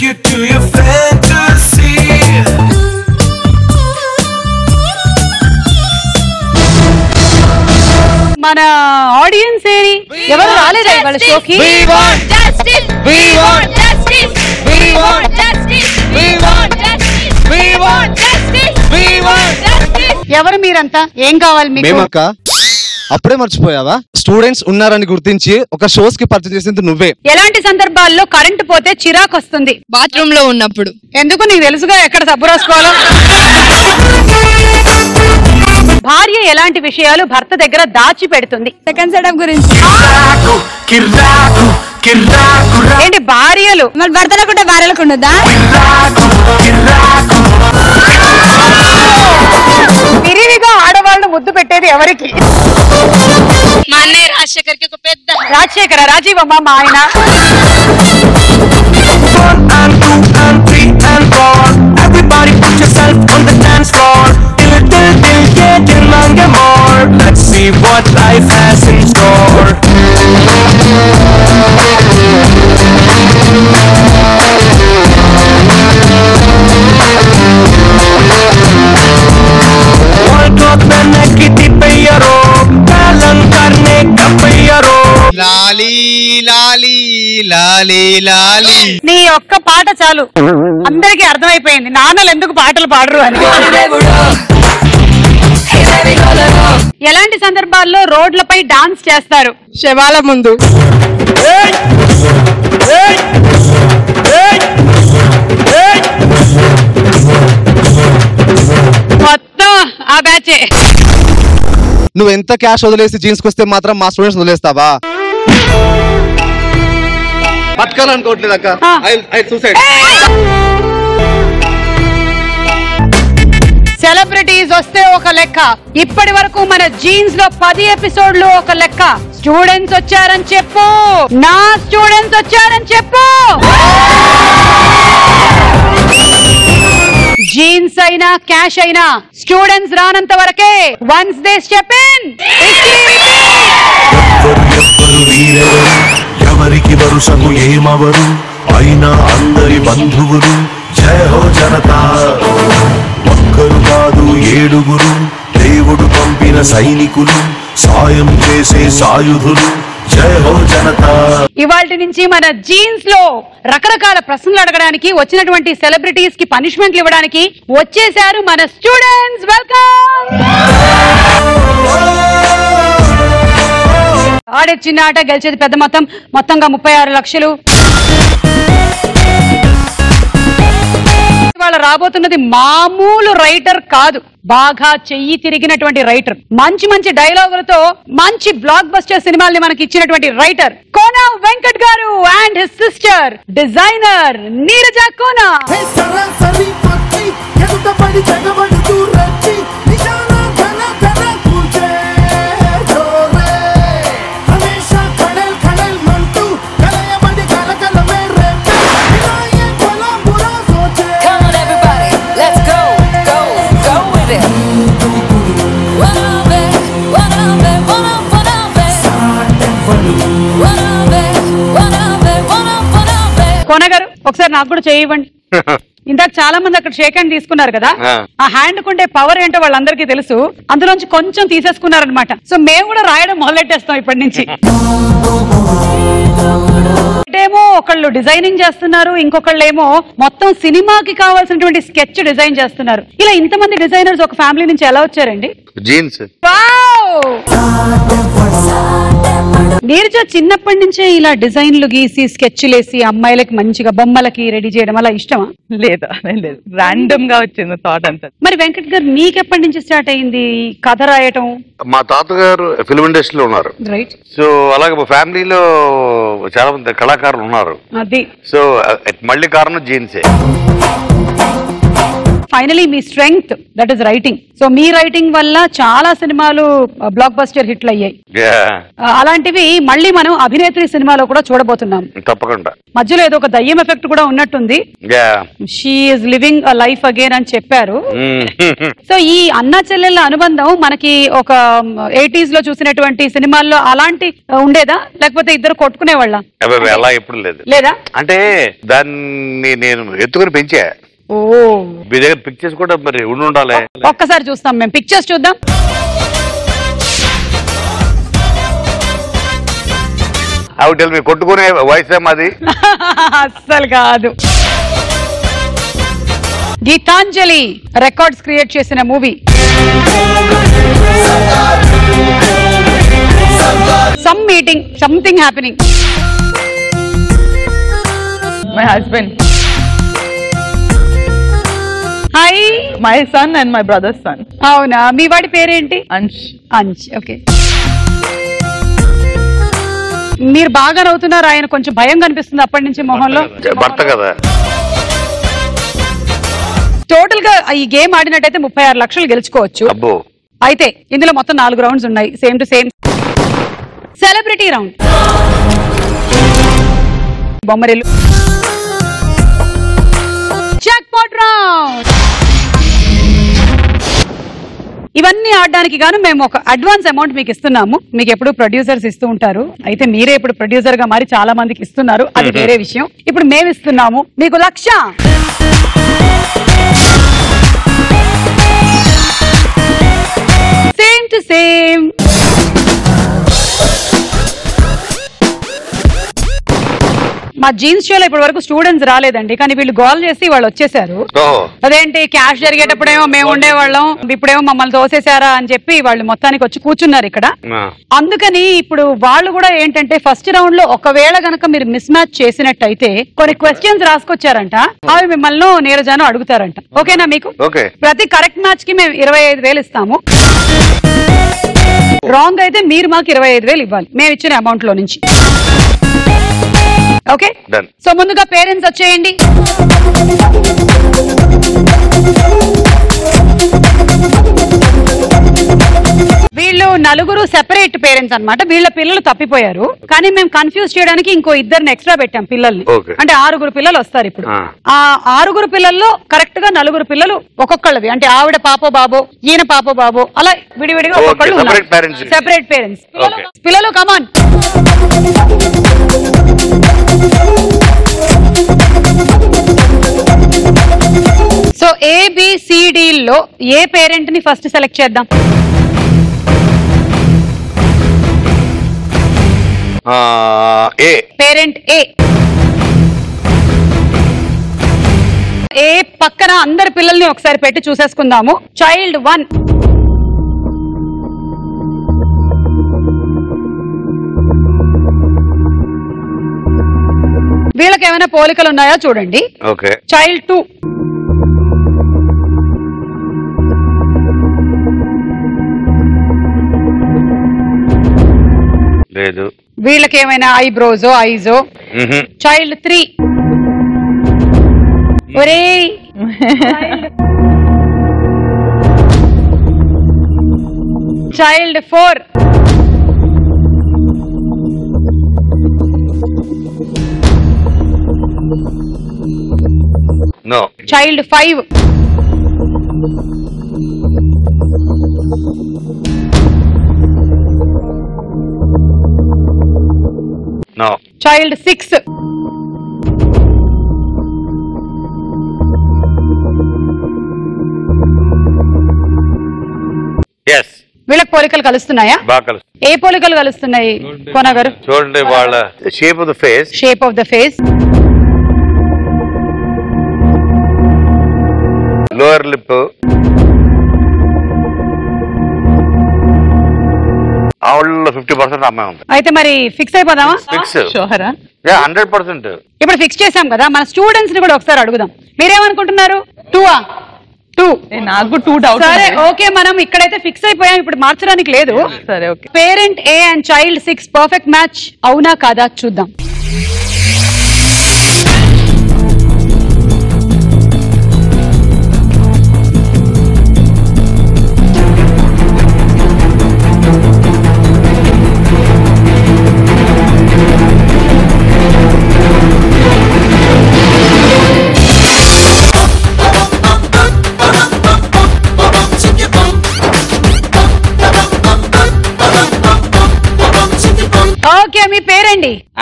you to your fantasy. మన audience ఏరి ఎవరు రాలేదా ఇవాళ షోకి We want justice. We want justice. We want justice. We want justice. We want justice. We want justice. ఎవరు మీరంతా ఏం కావాలి మీకు మేమక్క అప్పుడే మర్చిపోయావా స్టూడెంట్స్ ఉన్నారని గుర్తించి ఒక షోస్ కి పరిచయం చేసింది నువ్వే ఎలాంటి సందర్భాల్లో కరెంట్ పోతే చిరాకు వస్తుంది బాత్రూమ్ లో ఉన్నప్పుడు ఎందుకు నీకు తెలుసుగా ఎక్కడ సబ్బు రాసుకోవాలో భార్య ఎలాంటి విషయాలు భర్త దగ్గర దాచి పెడుతుంది సెకండ్ సెటప్ గురించి Kiraku, kiraku, kiraku, ra- ఏంటి భార్యలు మరి భర్తలకు ఉంటే భార్యలకు ఉండదా kiraku, kiraku. విరివిగా ఆడవాళ్ళు ముద్దు పెట్టేది ఎవరికి మా అన్నయ్య రాజశేఖర్కి ఒక పెద్ద రాజశేఖర రాజీవమ్మ మా ఆయన One and two and three and four. Everybody put yourself on the dance floor. Till till till yeah, till manga more. Let's see what life has in store. World Cup मैंने की थी पैयरो पालन करने का पैयरो లాలీ లాలీ లాలీ లాలీ నీ ఒక్క పాట చాలు అందరికీ అర్థమైపోయింది నాన్నలు ఎందుకు పాటలు పాడరు అని ఎలాంటి సందర్భాల్లో రోడ్లపై డాన్స్ చేస్తారు శవాల ముందు మొత్తం ఆ బ్యాచే నువ్వు ఎంత క్యాష్ వదిలేసి జీన్స్ వస్తే మాత్రం మా స్టూడెంట్స్ వదిలేస్తావా బతకాలనుకోవట్లేదు అక్క ఆ. ఐ సూసైడ్ సెలబ్రిటీస్ వస్తే ఒక లెక్క ఇప్పటి వరకు మన జీన్స్ లో పది ఎపిసోడ్లు ఒక లెక్క స్టూడెంట్స్ వచ్చారని చెప్పు నా స్టూడెంట్స్ వచ్చారని చెప్పు జీన్స్ అయినా క్యాష్ అయినా స్టూడెంట్స్ రానంత వరకే వన్స్ దే స్టెప్ ఇన్ ఎవ్వరు వీరెవరు ఎవరికి వరుసకు ఏమవరు అయినా అందరి బంధువులు జయ హో జనతా ఒక్కరు కాదు ఏడుగురు దేవుడు పంపిన సైనికులు సాయం చేసే సాయుధులు జయ హో జనతా ఇవాళ నుంచి మన జీన్స్ లో రకరకాల ప్రశ్నలు అడగడానికి వచ్చినటువంటి సెలబ్రిటీస్ కి పనిష్మెంట్లు ఇవ్వడానికి వచ్చేసారు మన స్టూడెంట్స్ వెల్కమ్ ఆడే చిన్న ఆట గెలిచేది పెద్ద మొత్తం మొత్తంగా ముప్పై ఆరు లక్షలు ఇవాళ రాబోతున్నది మామూలు రైటర్ కాదు బాగా చెయ్యి తిరిగినటువంటి రైటర్ మంచి మంచి డైలాగులతో మంచి బ్లాక్ బస్టర్ సినిమాల్ని మనకి ఇచ్చినటువంటి writer Kona Venkat garu and his sister designer Neeraja Kona సరాసరి పక్షి ఎదుటపడి జగబడుతూ రచ్చి నిజాన ఘన ఘన కూర్చే జోరే హమేషా కడల్ కడల్ మంటూ కలయబడి కలకలమే రేపే ఇలాయే కొలా బురా సోచే Come on, everybody, let's go, go, go with it. Wannabe, wannabe, wanna, wannabe. Wannabe, wannabe, wanna, wannabe. కోన గారు ఒకసారి నాకు కూడా చేయివ్వండి ఇందాక చాలా మంది అక్కడ షేక్ హ్యాండ్ తీసుకున్నారు కదా ఆ హ్యాండ్ కుండే పవర్ ఏంటో వాళ్ళందరికీ తెలుసు అందులోంచి కొంచెం తీసేసుకున్నారనమాట సో మేము కూడా రాయడం మొదలెట్టేస్తాం ఇప్పటి నుంచి ఏమో ఒకళ్ళు డిజైనింగ్ చేస్తున్నారు ఇంకొకళ్ళు ఏమో మొత్తం సినిమాకి కావాల్సినటువంటి స్కెచ్ డిజైన్ చేస్తున్నారు ఇలా ఇంతమంది డిజైనర్స్ ఒక ఫ్యామిలీ నుంచి ఎలా వచ్చారండి జీన్స్ వావ్! నీరజ చిన్నప్పటి నుంచే ఇలా డిజైన్లు గీసి స్కెచ్లు వేసి అమ్మాయిలకి మంచిగా బొమ్మలకి రెడీ చేయడం అలా ఇష్టమా లేదు లేదు రాండమ్ గా వచ్చింది థాట్ అంతా మరి వెంకట్ గారు మీకెప్పటి నుంచి స్టార్ట్ అయింది ఈ కథ రాయటం మా తాతగారు ఫిల్మ్ ఇండస్ట్రీలో ఉన్నారు రైట్ సో అలాగే మా ఫ్యామిలీలో చాలా మంది కళాకారులు ఉన్నారు అది సో మళ్ళీ కారణం జీన్సే ఫైనలీ మీ strength that is writing so మీ రైటింగ్ వల్ల చాలా సినిమాలు బ్లాక్ బస్టర్ హిట్లు అయ్యాయి Yeah, ఆ, అలాంటివి మళ్ళీ మనం అభినేత్రి సినిమాలో కూడా చూడబోతున్నాం తప్పకుండా మధ్యలో ఏదో ఒక దయ్యం ఎఫెక్ట్ కూడా ఉన్నట్టుంది yeah she's living a life again అని చెప్పారు సో ఈ అన్నా చెల్లెళ్ళ అనుబంధం మనకి ఒక ఎయిటీస్ లో చూసినటువంటి సినిమాల్లో అలాంటి ఆ, ఉండేదా లేకపోతే ఇద్దరు కొట్టుకునే వాళ్ళ అబ్బాయి అలా ఎప్పుడు లేదు లేదా అంటే దాన్ని నేను ఎత్తుకుని పెంచా ఓ మీ దగ్గర పిక్చర్స్ కూడా మరి ఉండి ఉండాలి ఒక్కసారి చూస్తాం మేము పిక్చర్స్ చూద్దాం అవి టెల్ మీ కొట్టుకునే వయసే మాది అస్సలు కాదు గీతాంజలి రికార్డ్స్ క్రియేట్ చేసిన movie some meeting something happening my husband hi my son and my brother's son అవునా మీ వాడి పేరేంటి అంష్ అంచ్ ఓకే మీరు బాగా నవ్వుతున్నారు ఆయన కొంచెం భయం కనిపిస్తుంది అప్పటి నుంచి మొహంలో భర్త కదా టోటల్ గా ఈ గేమ్ ఆడినట్టయితే ముప్పై ఆరు లక్షలు గెలుచుకోవచ్చు అబ్బో అయితే ఇందులో మొత్తం నాలుగు రౌండ్స్ ఉన్నాయి same to same celebrity round Bommarillu jackpot round ఇవన్నీ ఆడడానికి గాను మేము ఒక అడ్వాన్స్ అమౌంట్ మీకు ఇస్తున్నాము మీకు ఎప్పుడు ప్రొడ్యూసర్స్ ఇస్తూ ఉంటారు అయితే మీరే ఇప్పుడు ప్రొడ్యూసర్ గా మారి చాలా మందికి ఇస్తున్నారు అది వేరే విషయం ఇప్పుడు మేము ఇస్తున్నాము మీకు లక్ష సేమ్ టు సేమ్ మా జీన్స్ షోలో ఇప్పటి వరకు స్టూడెంట్స్ రాలేదండి కానీ వీళ్ళు గోల్ చేసి వాళ్ళు వచ్చేసారు ఓహో అదేంటి క్యాష్ జరిగేటప్పుడేమో మేము ఉండేవాళ్ళం ఇప్పుడేమో మమ్మల్ని తోసేశారా అని చెప్పి వాళ్ళు మొత్తానికి వచ్చి కూర్చున్నారు ఇక్కడ ఆ. అందుకని ఇప్పుడు వాళ్ళు కూడా ఏంటంటే ఫస్ట్ రౌండ్ లో ఒకవేళ గనక మీరు మిస్ మ్యాచ్ చేసినట్టయితే కొన్ని క్వశ్చన్స్ రాసుకొచ్చారంట అవి మిమ్మల్ని నీరజాను అడుగుతారంట ఓకేనా మీకు ఓకే ప్రతి కరెక్ట్ మ్యాచ్ కి మేము ఇరవై ఐదు వేలు ఇస్తాము రాంగ్ అయితే మీరు మాకు ఇరవై ఐదు వేలు ఇవ్వాలి మేము ఇచ్చిన అమౌంట్ లో నుంచి ఓకే Done. సో ముందుగా పేరెంట్స్ వచ్చేయండి వీళ్ళు నలుగురు సెపరేట్ పేరెంట్స్ అన్నమాట వీళ్ళ పిల్లలు తప్పిపోయారు కానీ మేము కన్ఫ్యూజ్ చేయడానికి ఇంకో ఇద్దరిని ఎక్స్ట్రా పెట్టాం పిల్లల్ని Okay. అంటే ఆరుగురు పిల్లలు వస్తారు ఇప్పుడు ఆ. ఆ ఆరుగురు పిల్లల్లో కరెక్ట్ గా నలుగురు పిల్లలు ఒక్కొక్కళ్ళవి అంటే ఆవిడ పాపో బాబో ఈయన పాపో బాబో అలా విడివిడిగా Okay, ఒక్కొక్కళ్ళు separate parents. Separate parents Okay. పిల్లలు కమాన్ సో ఏబిసిడి లో ఏ పేరెంట్ ని ఫస్ట్ సెలెక్ట్ చేద్దాం ఆ, ఏ పేరెంట్ ఏ ఏ పక్కన అందరి పిల్లల్ని ఒకసారి పెట్టి చూసేసుకుందాము చైల్డ్ వన్ వీళ్ళకి ఏమైనా పోలికలు ఉన్నాయో చూడండి ఓకే చైల్డ్ టూ లేదు వీళ్ళకి ఏమైనా ఐబ్రోజో ఐజో మ్హూ. చైల్డ్ త్రీ ఒరే child four no child five no child six yes వీళ్ళకి పోలికలు కలుస్తున్నాయా బాగా కలుసు ఏ పోలికలు కలుస్తున్నాయి కోనా గారు చూడండి వాళ్ళ shape of the face shape of the face lower lip ఆవిడలో ఫిఫ్టీ పర్సెంట్ అమ్మాయి ఉంది అయితే మరి ఫిక్స్ అయిపోదామా ఫిక్స్ షోహరా హండ్రెడ్ పర్సెంట్ ఇప్పుడు ఫిక్స్ చేసాం కదా మన స్టూడెంట్స్ ని కూడా ఒకసారి అడుగుదాం మీరేమనుకుంటున్నారు టూవా టూ నాకు టూ డౌట్ సరే ఓకే మనం ఇక్కడైతే ఫిక్స్ అయిపోయాం ఇప్పుడు మార్చడానికి లేదు సరే okay parent A and child six perfect match అవునా కాదా చూద్దాం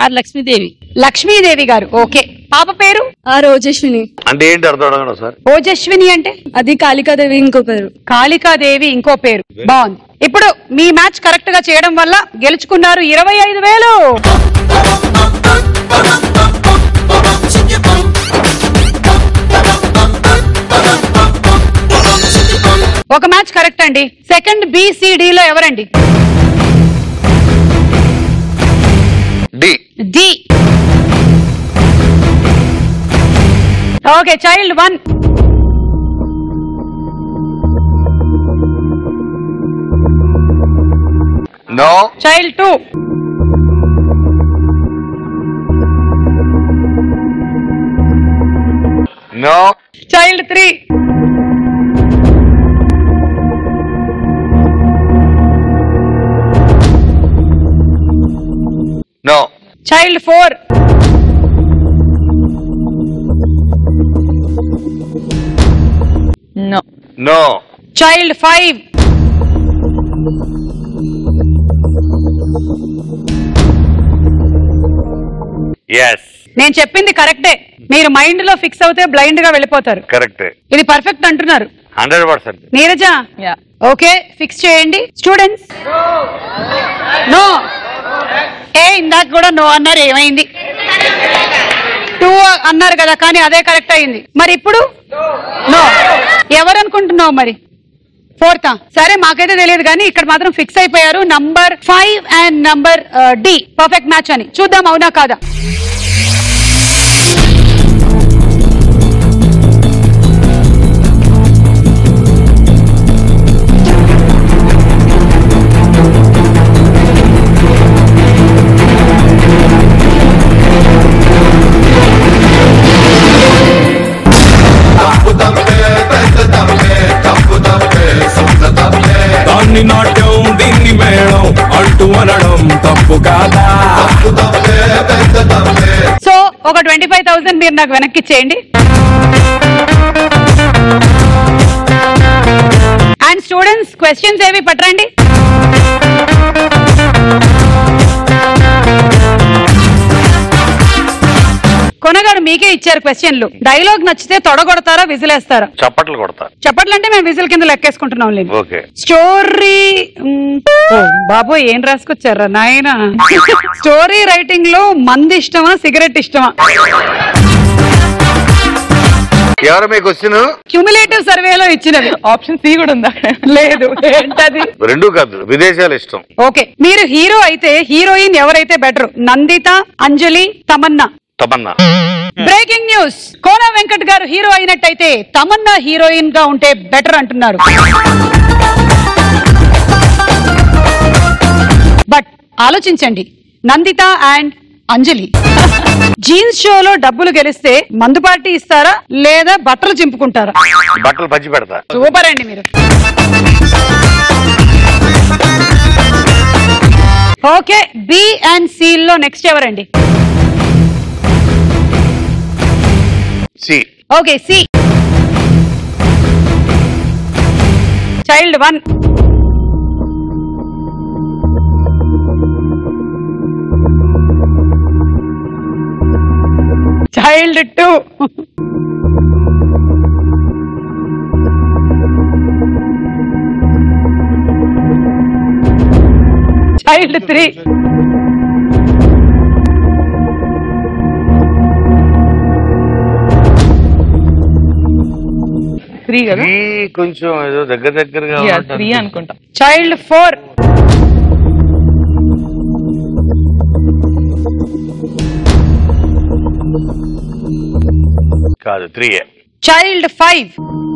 ఆర్ లక్ష్మీదేవి లక్ష్మీదేవి గారు ఓకే పాప పేరు ఆ రోజేశ్విని అంటే ఏంటి అర్థం అడగండి సార్ ఓజస్విని అంటే అది కాళికాదేవి ఇంకో పేరు కాళికాదేవి ఇంకో పేరు బాగుంది ఇప్పుడు మీ మ్యాచ్ కరెక్ట్ గా చేయడం వల్ల గెలుచుకున్నారు ఇరవై ఐదు వేలు ఒక మ్యాచ్ కరెక్ట్ అండి సెకండ్ బిసిడి లో ఎవరండి D D okay child one no child two no child three no child four No. No child five yes నేను చెప్పింది కరెక్టే మీరు మైండ్ లో ఫిక్స్ అవుతే బ్లైండ్ గా వెళ్ళిపోతారు కరెక్ట్ ఇది పర్ఫెక్ట్ అంటున్నారు hundred percent Neeraja Yeah. Okay fix చేయండి స్టూడెంట్స్ నో ఏ ఇందాక కూడా నో అన్నారు ఏమైంది టూ అన్నారు కదా కానీ అదే కరెక్ట్ అయింది మరి ఇప్పుడు నో ఎవరు అనుకుంటున్నావు మరి ఫోర్త్ సరే మాకైతే తెలియదు కానీ ఇక్కడ మాత్రం ఫిక్స్ అయిపోయారు number five and number D perfect match అని చూద్దాం అవునా కాదా దాన్ని నాట్యం దీన్ని మేళం అంటూ అనడం తప్పు కాదా సో ఒక ట్వంటీ ఫైవ్ థౌసండ్ మీరు నాకు వెనక్కి ఇచ్చేయండి అండ్ స్టూడెంట్స్ క్వశ్చన్స్ ఏవి పట్టరండి కొనగారు మీకే ఇచ్చారు క్వశ్చన్లు డైలాగ్ నచ్చితే తొడగొడతారా విజిలేస్తారా చప్పట్లు కొడతా చప్పట్లు అంటే మేము విజిల్ కింద లెక్కేసుకుంటున్నాం లేదు ఓకే స్టోరీ మ్, ఓ, బాబోయ్ ఏం రాసుకొచ్చారా నాయన స్టోరీ రైటింగ్ లో మంది ఇష్టమా సిగరెట్ ఇష్టమా ఎవరు మీ క్వశ్చన్ క్యూములేటివ్ సర్వేలో ఇచ్చినది ఆప్షన్ సి కూడా ఉందా లేదు ఏంటది రెండు కాదు విదేశాలు ఇష్టం ఓకే మీరు హీరో అయితే హీరోయిన్ ఎవరైతే better Nanditha Anjali Tamannaah Tamannaah breaking news Kona Venkat garu hero అయినట్టయితే తమన్నా హీరోయిన్ గా ఉంటే బెటర్ అంటున్నారు బట్ ఆలోచించండి నందిత అండ్ అంజలి జీన్స్ షోలో డబ్బులు గెలిస్తే మందు పార్టీ ఇస్తారా లేదా బట్టలు చింపుకుంటారా బట్టలు పంచి పెడతా సూపర్ అండి మీరు ఓకే బి అండ్ సి లో నెక్స్ట్ ఎవరండి C okay C child one child two child three three కదా త్రీ కొంచెం ఏదో దగ్గర దగ్గరగా యా ఉన్నట్టు త్రీ అనిపిస్తుంది. అనుకుంటా చైల్డ్ ఫోర్ కాదు త్రీ చైల్డ్ ఫైవ్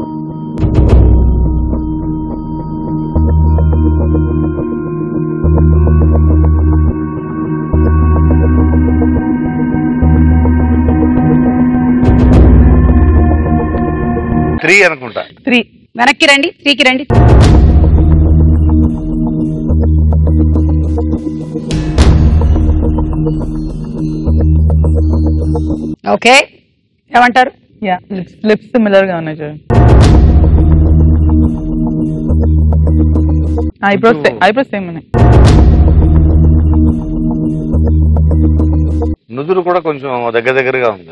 త్రీ అనుకుంటా త్రీ వెనక్కి రండి త్రీకి రండి ఓకే ఏమంటారు యా లిప్స్ లిప్స్ సిమిలర్ గా ఉన్నాయి చూడండి ఐబ్రోస్ ఐబ్రోస్ సేమ్ ఉన్నాయి నుదురు కూడా కొంచెం దగ్గర దగ్గరగా ఉంది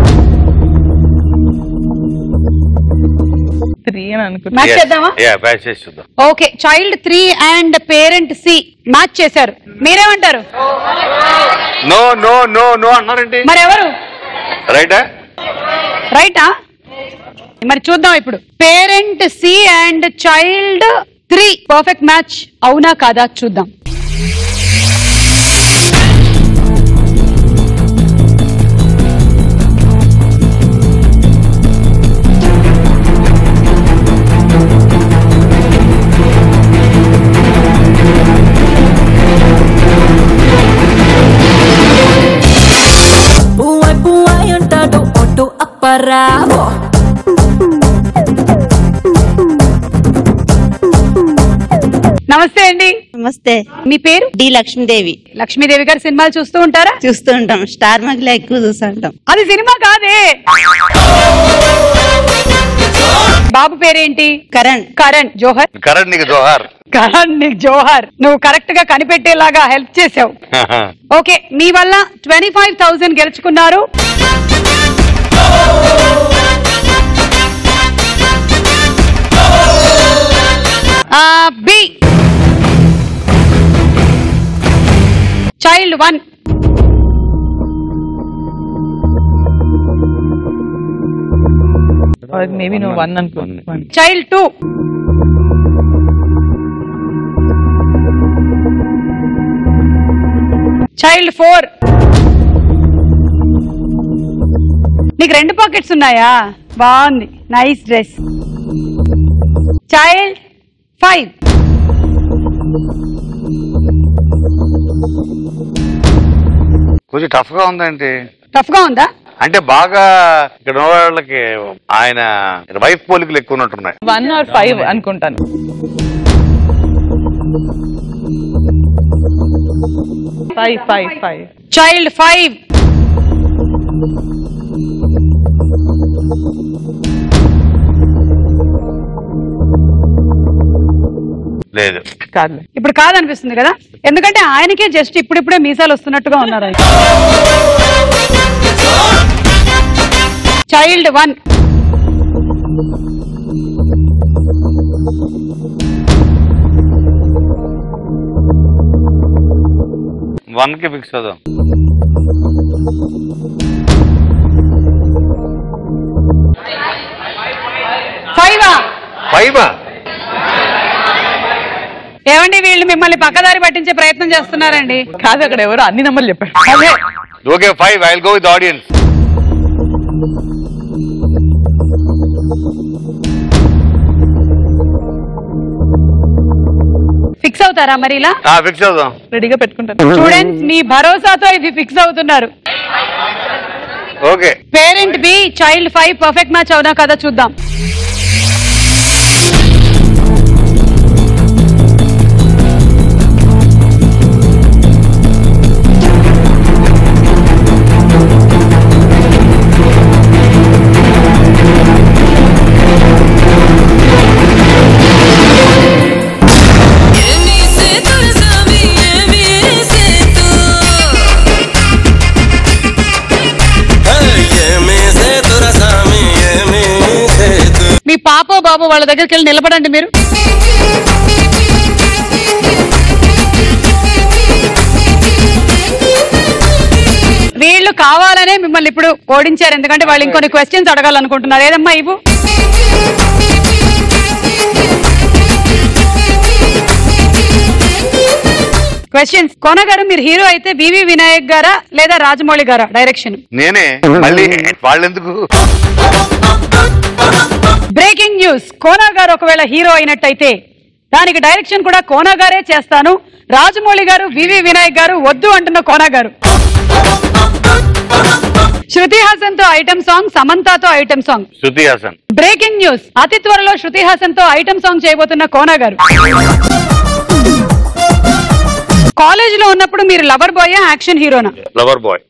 త్రీ అని అనుకుంటా మ్యాచ్ చేద్దామా యా బ్యాచ్ చేసి చూద్దాం okay child three and parent C match చేశారు మీరేమంటారు నో నో నో నో అన్నారండి మరి ఎవరు రైటా రైటా మరి చూద్దాం ఇప్పుడు parent C and child three perfect match అవునా కాదా చూద్దాం పువ్వై పువ్వై అంటాడు ఒట్టు అప్పరావో నమస్తే అండి నమస్తే మీ పేరు డి లక్ష్మీదేవి లక్ష్మీదేవి గారి సినిమాలు చూస్తూ ఉంటారా చూస్తూ ఉంటాం స్టార్ మగిలా ఎక్కువ చూస్తుంటాం అది సినిమా కాదే బాబు పేరేంటి కరణ్ కరణ్ జోహర్ కరణ్ నీకు జోహార్ కరణ్ నీకు జోహర్ నువ్వు కరెక్ట్ గా కనిపెట్టేలాగా హెల్ప్ చేసావు ఓకే మీ వల్ల ట్వంటీ ఫైవ్ థౌసండ్ గెలుచుకున్నారు బి చైల్డ్ వన్ మేబీ నువ్వు వన్ అనుకో One. Child two child four నీకు రెండు పాకెట్స్ ఉన్నాయా బాగుంది నైస్ డ్రెస్ చైల్డ్ ఫైవ్ కొంచెం టఫ్ గా ఉందండి టఫ్ గా ఉందా అంటే బాగా ఇక్కడ ఉన్న వాళ్ళకి ఆయన వైఫ్ పోలికలు ఎక్కువ ఉన్నట్టున్నాయి వన్ ఆర్ ఫైవ్ అనుకుంటాను five five five child five లేదు కాదులే ఇప్పుడు కాదనిపిస్తుంది కదా ఎందుకంటే ఆయనకే జస్ట్ ఇప్పుడిప్పుడే మీసాలు వస్తున్నట్టుగా ఉన్నారు ఆయన చైల్డ్ వన్ వన్ కి ఫిక్స్ అవుదాం ఫైవ్ ఫైవ్ ఏమండి వీళ్ళు మిమ్మల్ని పక్కదారి పట్టించే ప్రయత్నం చేస్తున్నారండి కాదు అక్కడ ఎవరో అన్ని నెంబర్లు చెప్పారు అదే okay five I go with audience fix అవుతారా మరి ఇలా ఫిక్స్ అవుదాం రెడీగా పెట్టుకుంటాను స్టూడెంట్స్ మీ భరోసాతో ఇది ఫిక్స్ అవుతున్నారు okay parent B child five perfect match అవునా కదా చూద్దాం మీ పాపో బాబు వాళ్ళ దగ్గరికి వెళ్ళి నిలబడండి మీరు వీళ్ళు కావాలనే మిమ్మల్ని ఇప్పుడు ఓడించారు ఎందుకంటే వాళ్ళు ఇంకొన్ని క్వశ్చన్స్ అడగాలనుకుంటున్నారు ఏదమ్మా ఇవ్వు క్వశ్చన్స్ కోన గారు మీరు హీరో అయితే వివి వినాయక్ గారా లేదా రాజమౌళి గారా డైరెక్షన్ నేనే మళ్ళీ వాళ్ళెందుకు బ్రేకింగ్ న్యూస్ కోనా గారు ఒకవేళ హీరో అయినట్టయితే దానికి డైరెక్షన్ కూడా కోనా గారే చేస్తాను రాజమౌళి గారు వివి వినాయక్ గారు వద్దు అంటున్న కోనా గారు శృతి హాసన్ తో ఐటమ్ సాంగ్ సమంతతో item song Shruti Haasan breaking news అతి త్వరలో శృతి హాసన్ తో ఐటమ్ సాంగ్ చేయబోతున్న కోనా గారు కాలేజ్ లో ఉన్నప్పుడు మీరు లవర్ బాయ్ యాక్షన్ హీరోనా లవర్ బాయ్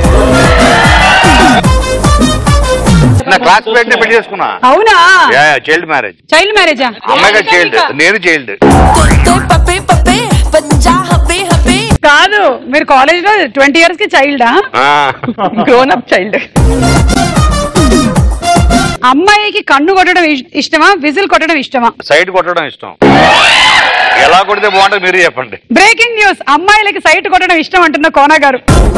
నా క్లాస్మేట్ ని పెళ్లి చేసుకున్నా అవునా చైల్డ్ మ్యారేజ్ చైల్డ్ మ్యారేజా అమ్మాయిగా చైల్డ్ నేను చైల్డ్ కాదు మీరు కాలేజ్ లో ట్వంటీ ఇయర్స్ కి చైల్డా గ్రోన్ అప్ చైల్డ్ అమ్మాయికి కన్ను కొట్టడం ఇష్- ఇష్టమా విజిల్ కొట్టడం ఇష్టమా సైడ్ కొట్టడం ఇష్టం ఎలా కొడితే బాగుంటుంది మీరు చెప్పండి బ్రేకింగ్ న్యూస్ అమ్మాయిలకి సైట్ కొట్టడం ఇష్టం అంటున్న కోనా గారు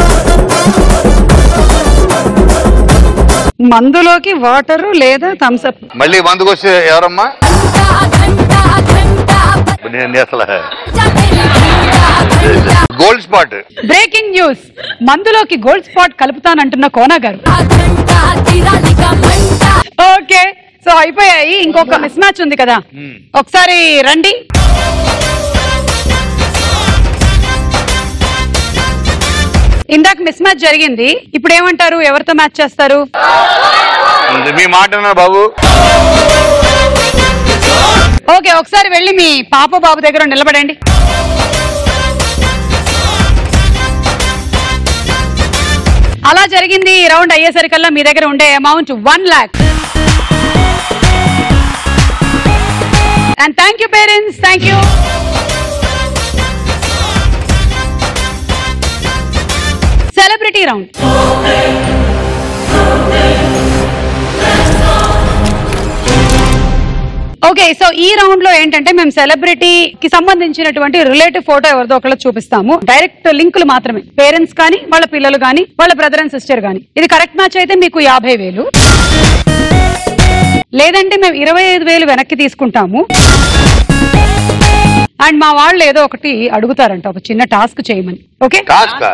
మందులోకి వాటర్ లేదా థమ్స్ అప్ మళ్ళీ మందుకు వస్తే ఎవరమ్మా నేను అసలు గోల్డ్ స్పాట్ బ్రేకింగ్ న్యూస్ మందులోకి గోల్డ్ స్పాట్ కలుపుతానంటున్న కోనా గారు ఓకే సో అయిపోయాయి ఇంకొక మిస్ మ్యాచ్ ఉంది కదా ఒకసారి రండి ఇందాక మిస్ మ్యాచ్ జరిగింది ఇప్పుడు ఏమంటారు ఎవరితో మ్యాచ్ చేస్తారు మీ మాట విన్నారు బాబు ఓకే ఒకసారి వెళ్ళి మీ పాప బాబు దగ్గర నిలబడండి అలా జరిగింది ఈ రౌండ్ అయ్యేసరికల్లా మీ దగ్గర ఉండే amount one lakh and thank you parents thank you celebrity round okay so ఈ రౌండ్ లో ఏంటంటే మేము సెలబ్రిటీకి సంబంధించినటువంటి రిలేటివ్ ఫోటో ఎవరిదో ఒకళ్ళు చూపిస్తాము డైరెక్ట్ లింకులు మాత్రమే పేరెంట్స్ కానీ వాళ్ళ పిల్లలు కానీ వాళ్ళ బ్రదర్ అండ్ సిస్టర్ కానీ ఇది కరెక్ట్ మ్యాచ్ అయితే మీకు యాభై వేలు లేదంటే మేము ఇరవై ఐదు వేలు వెనక్కి తీసుకుంటాము అండ్ మా వాళ్ళు ఏదో ఒకటి అడుగుతారంట ఒక చిన్న టాస్క్ చేయమని ఓకే టాస్క్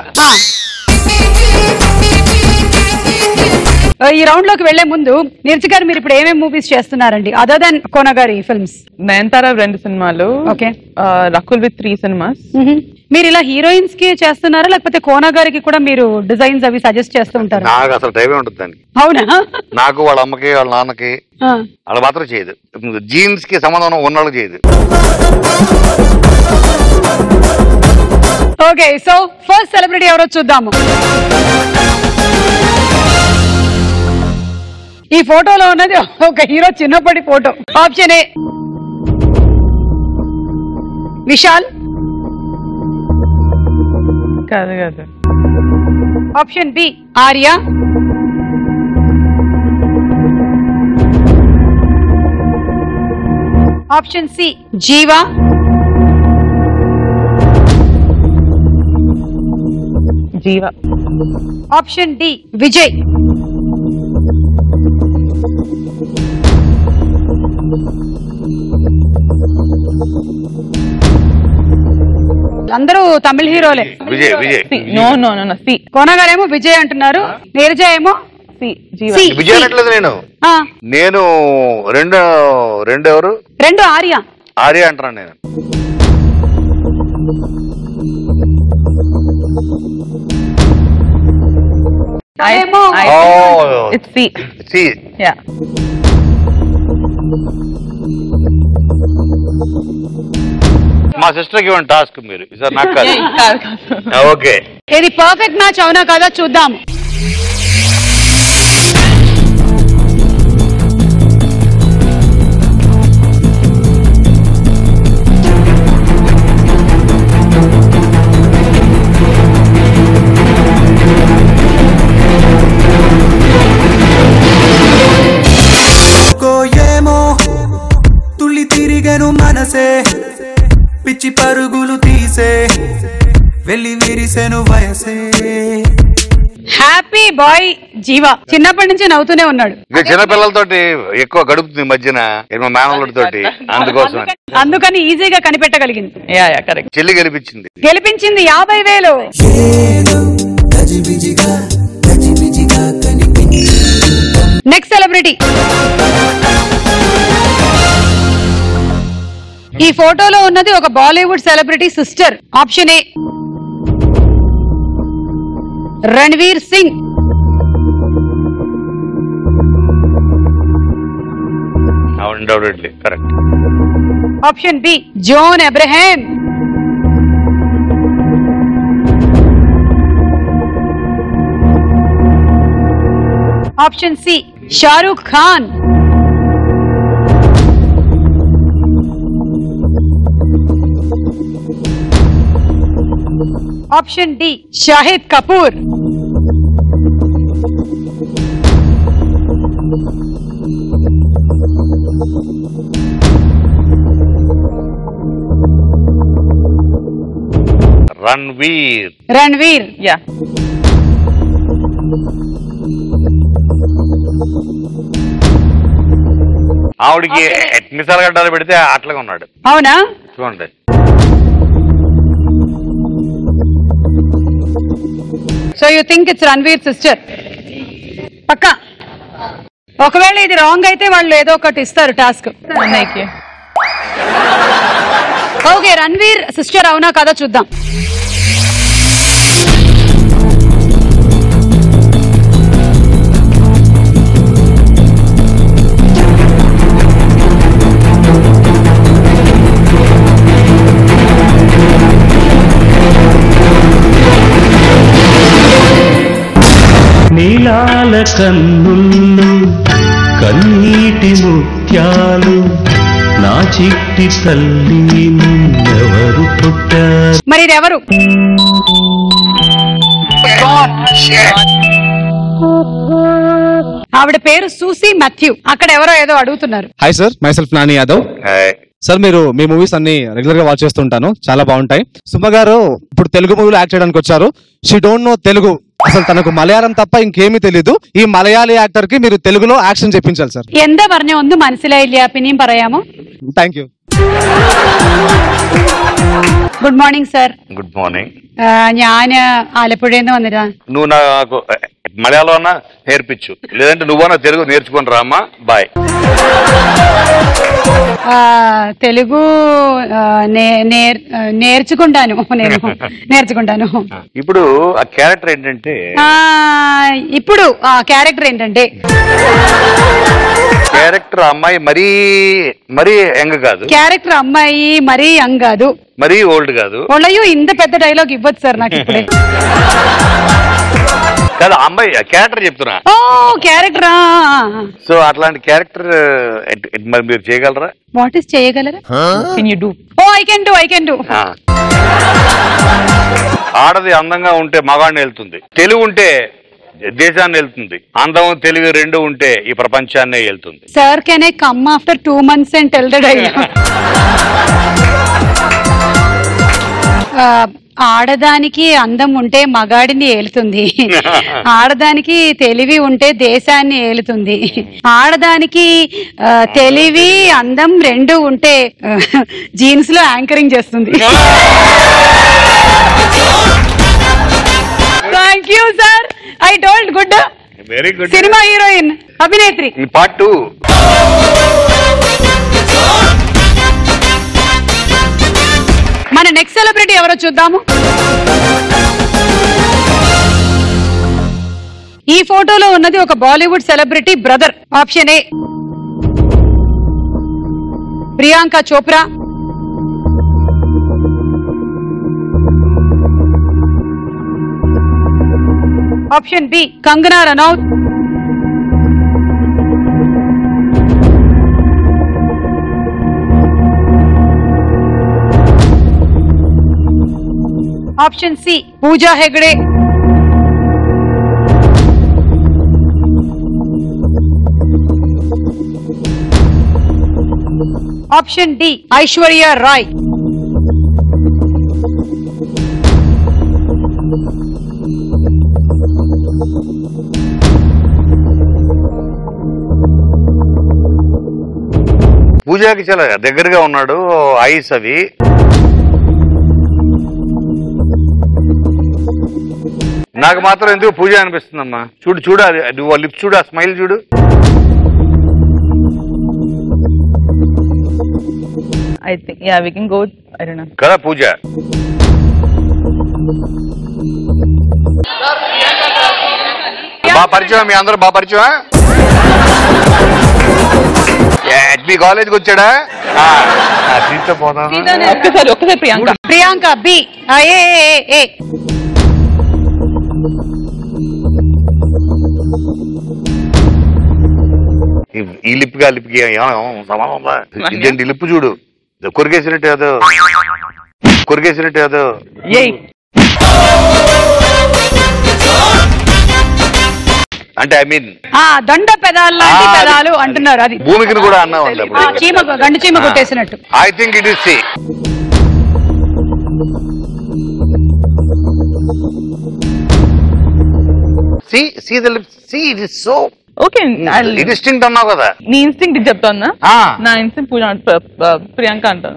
ఈ రౌండ్ లోకి వెళ్లే ముందు నిర్చి గారు మీరు ఇప్పుడు ఏమేమి మూవీస్ చేస్తున్నారండి అదర్ దాన్ కోనగారి ఫిల్మ్స్ నయనతార రెండు సినిమాలు okay Rakul with three cinemas మీరు ఇలా హీరోయిన్స్ కి చేస్తున్నారా లేకపోతే కోనా గారికి కూడా మీరు డిజైన్స్ అవి సజెస్ట్ చేస్తూ ఉంటారా నాకు అసలు టైమే ఉంటుంది దానికి అవునా నాకు వాళ్ళ అమ్మకి వాళ్ళ నాన్నకి ఆ. వాళ్ళ మాత్రం చేయదు జీన్స్ కి సంబంధం ఉన్నవాళ్ళు చేయదు ఓకే సో ఫస్ట్ సెలబ్రిటీ ఎవరో చూద్దాము ఈ ఫోటోలో ఉన్నది ఒక హీరో చిన్నప్పటి ఫోటో ఆప్షన్ ఏ విశాల్ కాదు కాదు option B Arya option C Jiva Jiva option D Vijay అందరూ తమిళ హీరోలే Vijay Vijay no no no C కోనగారేమో విజయ్ అంటున్నారు నీరజ ఏమో సి జీవ సి. విజయ్ అనట్లేదు నేను ఆ, నేను రెండు రెండు ఎవరు రెండు ఆర్య ఆర్య అంటున్నాను నేను ఏమో ఇట్స్ సి సి యా మా సిస్టర్కి ఇవ్వండి టాస్క్ మీరు ఈసారి నాకు కాదు కాదు కాదు ఆ, ఓకే ఇది పర్ఫెక్ట్ మ్యాచ్ అవునా కదా చూద్దాం కో ఏమో తుళ్ళి తిరిగెను మనసే పిచ్చి పరుగులు తీసే వెళ్ళి విరిసెను వయసే హ్యాపీ బాయ్ జీవ చిన్నప్పటి నుంచి నవ్వుతూనే ఉన్నాడు ఇక చిన్నపిల్లలతోటి ఎక్కువ గడుపుతుంది ఈ మధ్యన మా మేనల్లుడితోటి అందుకోసం అందుకని ఈజీగా కనిపెట్టగలిగింది యా యా కరెక్ట్ చెల్లి గెలిపించింది గెలిపించింది యాభై వేలు నెక్స్ట్ సెలబ్రిటీ ఈ ఫోటోలో ఉన్నది ఒక Bollywood celebrity sister option A Ranveer Singh undoubtedly correct option B John Abraham option C Shahrukh Khan option D Shahid Kapoor Ranveer Ranveer yeah ఆవిడికి మిసాల గడ్డాలు పెడితే అట్లాగా ఉన్నాడు అవునా చూడండి so you think it's Ranveer sister పక్క ఒకవేళ ఇది రాంగ్ అయితే వాళ్ళు ఏదో ఒకటి ఇస్తారు టాస్క్ అన్నయ్యకి ఓకే రణ్వీర్ సిస్టర్ అవునా కదా చూద్దాం నీలాల కన్నుల్లో కన్నీటి ముత్యాలు నా చిట్టి తల్లి నిన్నెవరు పుట్టారు మరి ఇది ఎవరు ఆవిడ పేరు సూసి మాథ్యూ అక్కడ ఎవరో ఏదో అడుగుతున్నారు hi sir myself Nani Yadav sir మీరు మీ మూవీస్ అన్ని రెగ్యులర్ గా వాచ్ చేస్తుంటాను చాలా బాగుంటాయి సుమ గారు ఇప్పుడు తెలుగు మూవీలో యాక్ట్ చేయడానికి వచ్చారు షీ డోంట్ నో తెలుగు అసలు తనకు మలయాళం తప్ప ఇంకేమీ తెలీదు ఈ మలయాళీ యాక్టర్ కి మీరు తెలుగులో యాక్షన్ చెప్పించాలి సార్ എന്താ പറഞ്ഞ ഒന്ന് മനസ്സിലായില്ല പിന്നെയും പറയാമോ thank you good morning sir good morning ഞാൻ ആലപ്പുഴയിൽ നിന്ന് വന്നിരാ నువ్వు నాకు మలయాళం అన్నా నేర్పించు లేదంటే నువ్వన్నా తెలుగు నేర్చుకొని రామ్మా బాయ్ ఆ, తెలుగు ఆ, నే- నేర్- ఆ, నేర్చుకుంటాను నేను నేర్చుకుంటాను ఇప్పుడు ఆ క్యారెక్టర్ ఏంటంటే ఆ, ఇప్పుడు ఆ క్యారెక్టర్ ఏంటంటే క్యారెక్టర్ అమ్మాయి మరీ మరీ యంగ్ కాదు క్యారెక్టర్ అమ్మాయి మరీ యంగ్ కాదు మరీ ఓల్డ్ కాదు వాళ్ళయ్యో ఇంత పెద్ద డైలాగ్ ఇవ్వదు సార్ నాకు ఇప్పుడే కాదు ఆ అమ్మాయి క్యారెక్టర్ చెప్తున్నా ఓ క్యారెక్టర్ సో అట్లాంటి క్యారెక్టర్ మరి మీరు చేయగలరా వాట్ ఇస్ చేయగలరా can you do oh I can do I can do ఆ. ఆడది అందంగా ఉంటే మగాడిని వెళ్తుంది తెలుగు ఉంటే దేశాన్ని వెళ్తుంది అందం తెలివి రెండు ఉంటే ఈ ప్రపంచాన్నే వెళ్తుంది sir can I come after two months and tell the dialogue ఆడదానికి అందం ఉంటే మగాడిని ఏలుతుంది ఆడదానికి తెలివి ఉంటే దేశాన్ని ఏలుతుంది ఆడదానికి ఆ, తెలివి అందం రెండు ఉంటే జీన్స్ లో యాంకరింగ్ చేస్తుంది thank you sir I told good very good సినిమా హీరోయిన్ అభినేత్రి పార్ట్ టూ మన నెక్స్ట్ సెలబ్రిటీ ఎవరో చూద్దాము ఈ ఫోటోలో ఉన్నది ఒక Bollywood celebrity brother option A Priyanka Chopra option B Kangana Ranaut option C Pooja Hegde option D Aishwarya Rai పూజాకి చాలా దగ్గరగా ఉన్నాడు ఐస్ అవి నాకు మాత్రం ఎందుకు పూజ అనిపిస్తుందమ్మా చూడు చూడు అది నువ్వు లిప్ చూడు ఆ స్మైల్ చూడు I think yeah we can go I don't know కదా పూజ బాగా పరిచయం మీ అందరూ బాగా పరిచయం మీ కాలేజ్కి వచ్చాడా ఆ, ఆ, సీట్తో పోదాం ఒక్కసారి ఒక్కసారి Priyanka Priyanka B A A, A, A. ఈ- ఈ లిప్గా లిప్కి ఏమో సమానం ఉందా ఇదేంటి లిప్పు చూడు కొరికేసినట్టు ఏదో కొరికేసినట్టు ఏదో ఏయ్ అంటే ఐ మీన్ ఆ దొండ పెదాలు లాంటి ఆ, అది- పెదాలు అంటున్నారు అది భూమికిని కూడా అన్నాం ఆ, చీమ గండు చీమ కొట్టేసినట్టు I think it is C C C the lips C it is so okay distinct అన్నావు కదా నీ ఇన్స్టింక్ట్ ఇది చెప్తాను ఆ. నా ఇన్స్టింక్ట్ పూజ ప్ర- ప్ర- ప్రియాంక అంటాను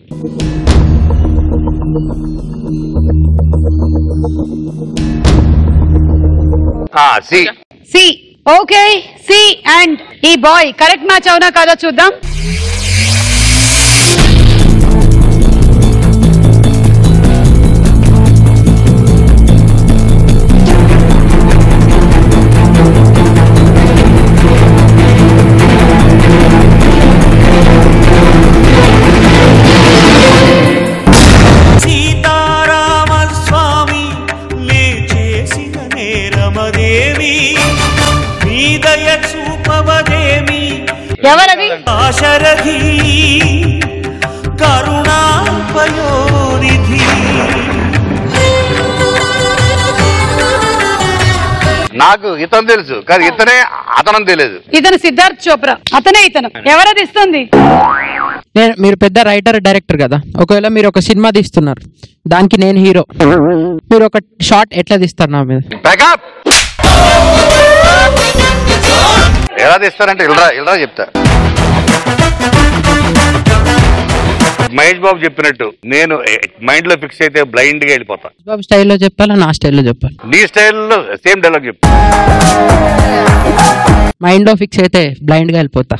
C C okay C and ఈ బాయ్ కరెక్ట్ మ్యాచ్ అవునా కాదా చూద్దాం సీతారామ స్వామి నే చేసిన నేరమదేవి నీ దయ చూపవదేమి ఎవరది ఆశరథి కరుణాపయోనిధి నాకు ఇతను తెలుసు కానీ ఇతనే అతనం తెలియదు ఇతను సిద్ధార్థ్ చోప్రా అతనే ఇతను ఎవరది ఇస్తుంది నేను మీరు పెద్ద రైటర్ డైరెక్టర్ కదా ఒకవేళ మీరు ఒక సినిమా తీస్తున్నారు దానికి నేను హీరో మీరు ఒక షార్ట్ ఎట్లా తీస్తారు నా మీద బ్యాకప్ ఎలా తీస్తారంటే ఇల్రా ఇల్రా చెప్తా మహేష్ బాబు చెప్పినట్టు నేను మైండ్ లో ఫిక్స్ అయితే బ్లైండ్ గా వెళ్ళిపోతా బాబు స్టైల్లో చెప్పాలా నా స్టైల్లో చెప్పాలి నీ స్టైల్లో సేమ్ డైలాగ్ చెప్పు మైండ్ లో ఫిక్స్ అయితే బ్లైండ్ గా వెళ్ళిపోతా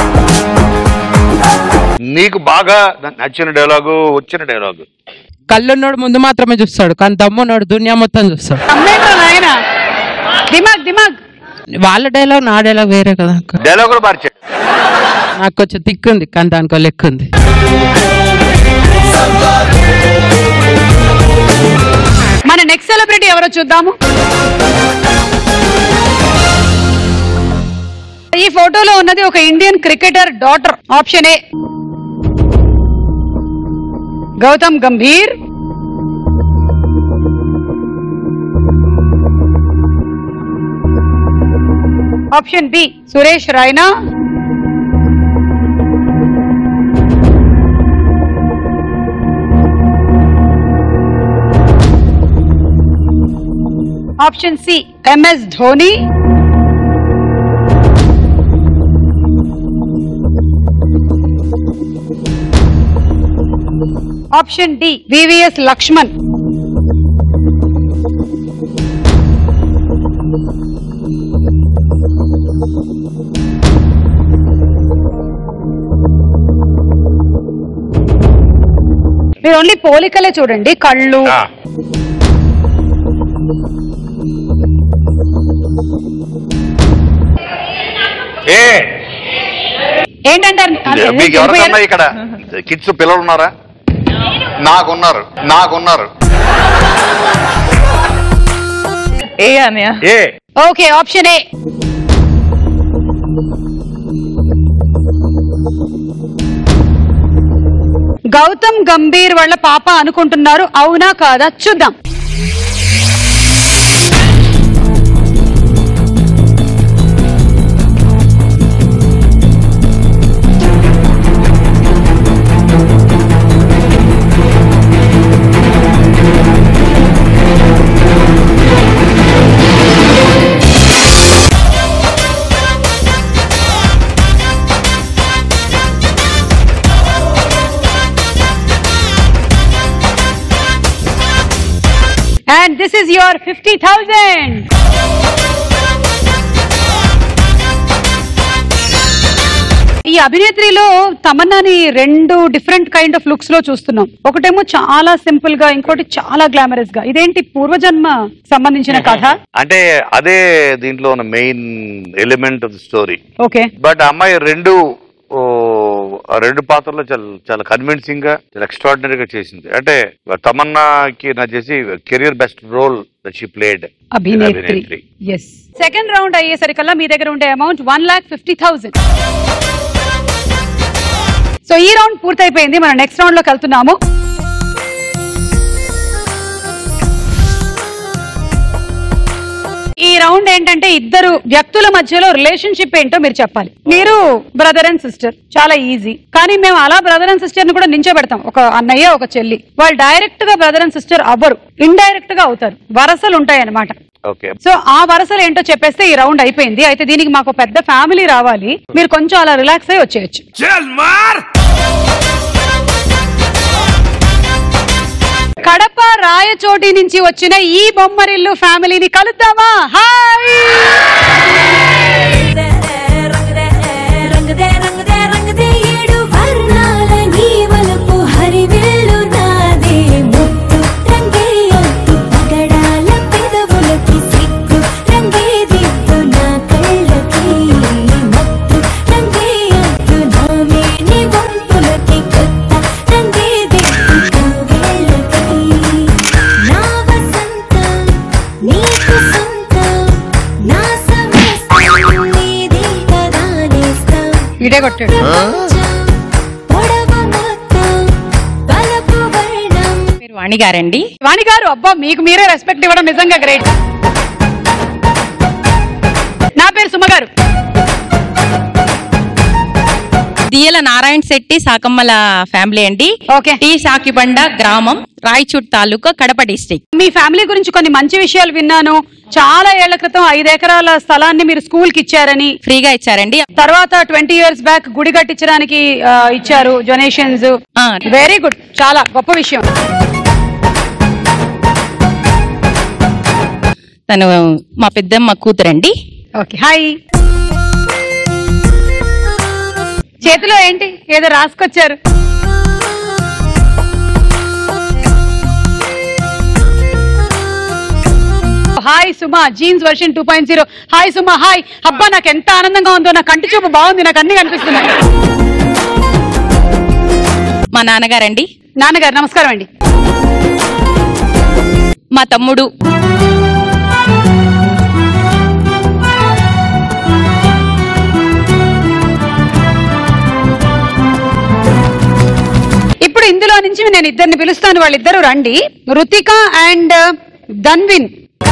నీకు బాగా నచ్చిన డైలాగు వచ్చిన డైలాగు కళ్ళున్నోడు ముందు మాత్రమే చూస్తాడు కానీ దమ్మున్నోడు దునియా మొత్తం చూస్తాడు అమ్మేంట్రా నాయన దిమాగ్ దిమాగ్ వాళ్ళ డైలాగ్ నా డైలాగ్ వేరే కదా డైలాగ్ కూడా మార్చాడు నాకు కొంచెం తిక్కు ఉంది కానీ దానికో లెక్క ఉంది మన నెక్స్ట్ సెలబ్రిటీ ఎవరో చూద్దాము ఈ ఫోటోలో ఉన్నది ఒక Indian cricketer daughter option A Gautam Gambhir option B Suresh Raina option C MS Dhoni option D VVS Laxman మీరు ఓన్లీ పోలికలే చూడండి కళ్ళు ఏ ఏంటంటారు అదే, మీకు ఎవరికన్నా వెళ్ళిపోయారు. ఇక్కడ కిడ్స్ పిల్లలు ఉన్నారా నాకున్నారు నాకున్నారు ఏ అనయ్య A okay option A Gautam Gambhir వాళ్ళ పాప అనుకుంటున్నారు అవునా కాదా చూద్దాం and this is your fifty thousand ఈ అభినేత్రిలో తమన్నాని రెండు డిఫరెంట్ కైండ్ ఆఫ్ లుక్స్ లో చూస్తున్నాం ఒకటేమో చాలా సింపుల్ గా ఇంకోటి చాలా గ్లామరస్ గా ఇదేంటి పూర్వజన్మ సంబంధించిన కథ అంటే అదే దీంట్లో ఉన్న main element of the story okay but అమ్మాయి రెండు ఓ, ఆ రెండు పాత్రలు చాలా చాలా కన్విన్సింగ్ గా చాలా ఎక్స్ట్రాడినరీ గా చేసింది అంటే తమన్నాకి నా చేసి career best role she played Abhinetri yes second round అయ్యేసరికల్లా మీ దగ్గర ఉండే amount one lakh fifty thousand so ఈ రౌండ్ పూర్తయిపోయింది మనం నెక్స్ట్ రౌండ్ లోకి వెళ్తున్నాము ఈ రౌండ్ ఏంటంటే ఇద్దరు వ్యక్తుల మధ్యలో రిలేషన్షిప్ ఏంటో మీరు చెప్పాలి మీరు బ్రదర్ అండ్ సిస్టర్ చాలా ఈజీ కానీ మేము అలా బ్రదర్ అండ్ సిస్టర్ ని కూడా నించోబెడతాం ఒక అన్నయ్య ఒక చెల్లి వాళ్ళు డైరెక్ట్ గా బ్రదర్ అండ్ సిస్టర్ అవ్వరు ఇండైరెక్ట్ గా అవుతారు వరసలు ఉంటాయి అన్నమాట ఓకే సో ఆ వరసలు ఏంటో చెప్పేస్తే ఈ రౌండ్ అయిపోయింది అయితే దీనికి మాకు పెద్ద ఫ్యామిలీ రావాలి మీరు కొంచెం అలా రిలాక్స్ అయ్యి వచ్చేయచ్చు కడప రాయచోటి నుంచి వచ్చిన ఈ బొమ్మరిల్లు ఫ్యామిలీని కలుద్దామా హాయ్ రంగదే రంగదే రంగదే ఏడు వర్ణాల నీ వలపు హరివేలు నాదే ముత్తు రంగే ఒత్తు పగడాల పెదవులకి సిగ్గు రంగే దిద్దు నా కళ్ళకి మత్తు రంగే ఒత్తు నా మేని వంపులకి కొత్త రంగే దిద్దు కౌగిళ్ళకి నా వసంతం నీకు సొంతం నా సమస్తం నీది కదా నేస్తం ఇడే కొట్టాడు మీరు వాణి గారండి వాణి గారు అబ్బా మీకు మీరే రెస్పెక్ట్ ఇవ్వడం నిజంగా గ్రేట్ నా పేరు సుమ గారు దియల నారాయణ శెట్టి సాకమ్మల ఫ్యామిలీ అండి టీ సాకిబండ గ్రామం రాయచూట్ తాలూకా కడప డిస్టిక్ మీ ఫ్యామిలీ గురించి కొన్ని మంచి విషయాలు విన్నాను చాలా ఏళ్ల క్రితం ఐదు ఎకరాల స్థలాన్ని మీరు స్కూల్ కి ఇచ్చారని ఫ్రీగా ఇచ్చారండి తర్వాత ట్వంటీ ఇయర్స్ బ్యాక్ గుడి కట్టించడానికి ఆ, ఇచ్చారు డొనేషన్స్ వెరీ గుడ్ చాలా గొప్ప విషయం తను మా పెద్దమ్మ కూతురండి ఓకే హాయ్ చేతిలో ఏంటి ఏదో రాసుకొచ్చారు hi Suma Genes version two point zero hi Suma hi అబ్బా నాకు ఎంత ఆనందంగా ఉందో నా కంటి చూపు బాగుంది నాకు అన్ని కనిపిస్తున్నాయి మా నాన్నగారండి నాన్నగారు నమస్కారం అండి మా తమ్ముడు ఇప్పుడు ఇందులో నుంచి నేను ఇద్దరిని పిలుస్తాను వాళ్ళిద్దరూ రండి రుతిక అండ్ ధన్విన్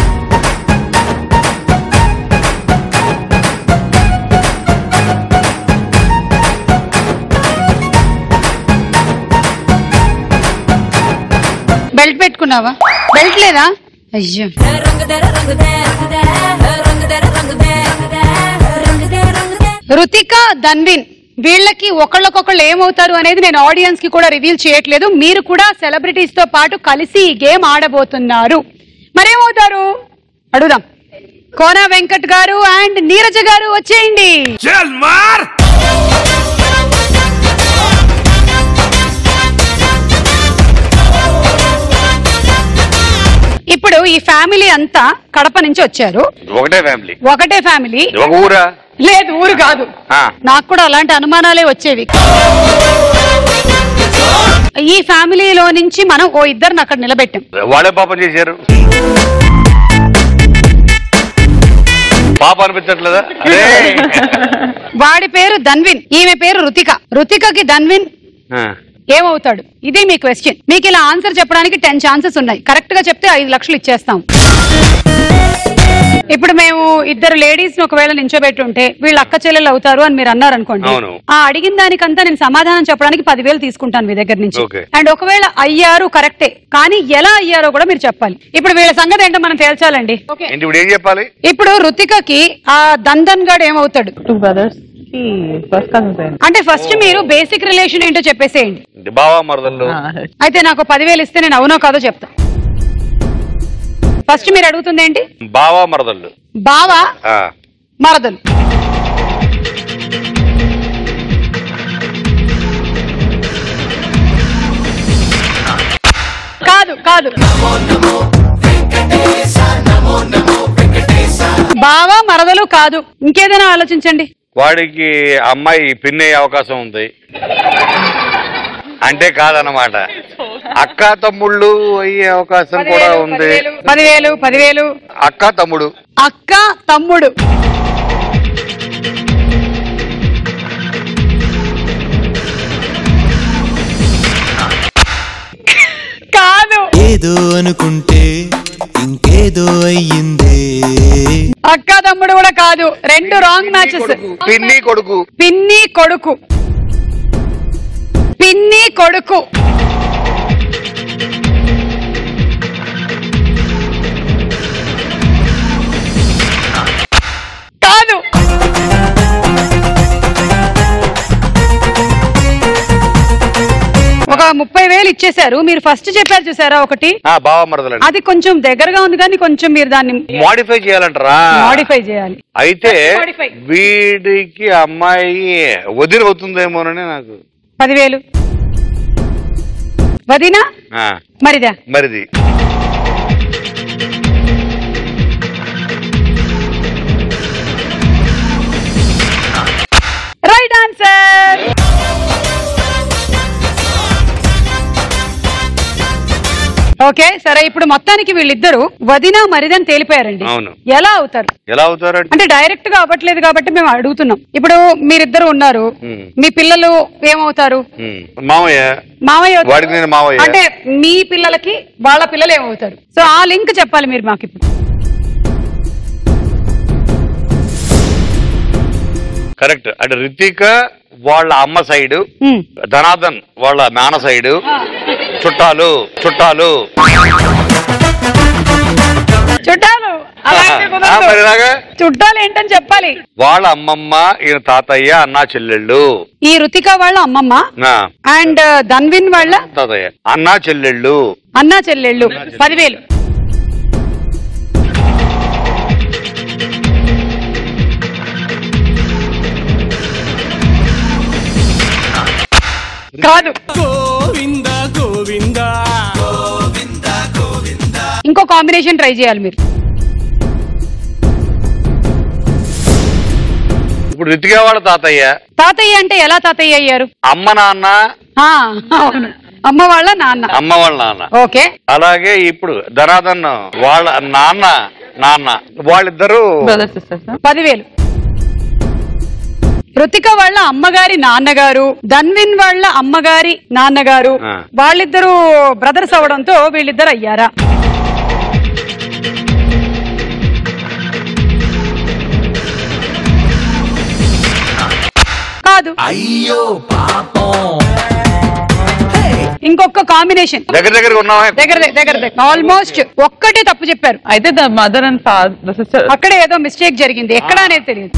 బెల్ట్ పెట్టుకున్నావా బెల్ట్ లేదా అయ్యో రుతిక ధన్విన్ వీళ్ళకి ఒకళ్ళకొకళ్ళు ఏమవుతారు అనేది నేను ఆడియన్స్ కి కూడా రివీల్ చేయట్లేదు మీరు కూడా సెలబ్రిటీస్ తో పాటు కలిసి ఈ గేమ్ ఆడబోతున్నారు మరేమవుతారు అడుగుదాం కోనా వెంకట్ గారు అండ్ నీరజ గారు వచ్చేయండి ఇప్పుడు ఈ ఫ్యామిలీ అంతా కడప నుంచి వచ్చారు ఒకటే ఫ్యామిలీ ఒకటే ఫ్యామిలీ ఒక ఊరా లేదు ఊరు కాదు ఆ, నాకు కూడా అలాంటి అనుమానాలే వచ్చేవి ఈ ఫ్యామిలీలో నుంచి మనం ఓ ఇద్దరిని అక్కడ నిలబెట్టాం వాళ్ళే పాపం చేశారు పాప అనిపించట్లేదా అరే వాడి పేరు ధన్విన్ ఈమె పేరు రుతిక రుతికకి ధన్విన్ ఆ, ఏమవుతాడు ఇది మీ క్వశ్చన్ మీకు ఇలా ఆన్సర్ చెప్పడానికి టెన్ ఛాన్సెస్ ఉన్నాయి కరెక్ట్ గా చెప్తే ఐదు లక్షలు ఇచ్చేస్తాం ఇప్పుడు మేము ఇద్దరు లేడీస్ ని ఒకవేళ నించోబెట్టి ఉంటే వీళ్ళు అక్క చెల్లెలు అవుతారు అని మీరు అన్నారు అనుకోండి అవును. ఆ అడిగిన దానికంతా నేను సమాధానం చెప్పడానికి పదివేలు తీసుకుంటాను మీ దగ్గర నుంచి ఓకే. అండ్ ఒకవేళ అయ్యారు కరెక్టే కానీ ఎలా అయ్యారో కూడా మీరు చెప్పాలి ఇప్పుడు వీళ్ళ సంగతి ఏంటో మనం తేల్చాలండి ఏంటి ఇప్పుడు ఏం చెప్పాలి ఇప్పుడు రుతికకి ఆ దందన్ గడ్ ఏమవుతాడు టూ బ్రదర్స్ కి ఫస్ట్ కజిన్స్ అయింది అంటే ఫస్ట్ మీరు బేసిక్ రిలేషన్ ఏంటో చెప్పేసేయండి ఇది బావా మరదళ్ళు అయితే నాకు పదివేలు ఇస్తే నేను అవునో కాదో చెప్తా ఫస్ట్ మీరు అడుగుతుంది ఏంటి బావా మరదళ్ళు బావా ఆ, మరదలు కాదు కాదు బావా మరదలు కాదు ఇంకేదైనా ఆలోచించండి వాడికి అమ్మాయి పిన్ అయ్యే అవకాశం ఉంది అంటే కాదనమాట అక్క తమ్ముళ్ళు అయ్యే అవకాశం కూడా ఉంది పదివేలు పదివేలు అక్క తమ్ముడు అక్క తమ్ముడు కాదు ఏదో అనుకుంటే ఇంకేదో అయ్యిందే అక్క తమ్ముడు కూడా కాదు రెండు రాంగ్ మ్యాచెస్ పిన్ని కొడుకు పిన్ని కొడుకు పిన్ని కొడుకు కాదు ఒక ముప్పై వేలు ఇచ్చేశారు మీరు ఫస్ట్ చెప్పారు చూసారా ఒకటి ఆ బావ మరదలండి అది కొంచెం దగ్గరగా ఉంది కానీ కొంచెం మీరు దాన్ని మోడిఫై చేయాలంటారా మాడిఫై చేయాలి అయితే Modify. వీడికి అమ్మాయి వదిలి అవుతుందేమోనని నాకు పదివేలు వదినా ఆ, మరిదా మరిది రైట్ ఆన్సర్ ఓకే సరే ఇప్పుడు మొత్తానికి వీళ్ళిద్దరు వదిన మరిదని తేలిపోయారండి అవును. ఎలా అవుతారు ఎలా అవుతారంటే అంటే డైరెక్ట్ గా అవ్వట్లేదు కాబట్టి మేము అడుగుతున్నాం ఇప్పుడు మీరిద్దరు ఉన్నారు ఉమ్, మీ పిల్లలు ఏమవుతారు ఉమ్. మామయ్య మామయ్య అవుతారు. వాడికి నేను మావయ్య. అంటే మీ పిల్లలకి వాళ్ళ పిల్లలు ఏమవుతారు సో ఆ లింక్ చెప్పాలి మీరు మాకు ఇప్పుడు కరెక్ట్ అంటే రితిక వాళ్ళ అమ్మ సైడ్ ఉమ్. ధనాదన్ వాళ్ళ నాన్న సైడ్ చుట్టాలు చుట్టాలు చుట్టాలు అలాంటి ఆ, కుదరదు. మరి ఇలాగా? చుట్టాలు ఏంటని చెప్పాలి వాళ్ళ అమ్మమ్మ ఈయన తాతయ్య అన్నా చెల్లెళ్ళు ఈ రుతిక వాళ్ళ అమ్మమ్మ నా అండ్ ధన్విన్ వాళ్ళ తాతయ్య అన్నా చెల్లెళ్ళు అన్నా చెల్లెళ్ళు పదివేలు కాదు గోవింద గోవింద ఇంకో కాంబినేషన్ ట్రై చేయాలి మీరు ఇప్పుడు రితిక వాళ్ళ తాతయ్య తాతయ్య అంటే ఎలా తాతయ్య అయ్యారు అమ్మ నాన్న ఆ, అవును అమ్మ వాళ్ళ నాన్న అమ్మ వాళ్ళ నాన్న ఓకే అలాగే ఇప్పుడు ధనాదన్ వాళ్ళ నాన్న నాన్న వాళ్ళిద్దరూ పదివేలు రుతిక వాళ్ళ అమ్మగారి నాన్నగారు ధన్విన్ వాళ్ళ అమ్మగారి నాన్నగారు ఆ. వాళ్ళిద్దరూ బ్రదర్స్ అవడంతో వీళ్ళిద్దరు అయ్యారా కాదు అయ్యో పాపం ఇంకొక కాంబినేషన్ దగ్గర దగ్గర ఉన్నావా దగ్గర దగ్గర దగ్గర ఆల్మోస్ట్ ఒక్కటే తప్పు చెప్పారు అయితే the mother and father sister అక్కడే ఏదో మిస్టేక్ జరిగింది ఎక్కడ అనేది తెలియదు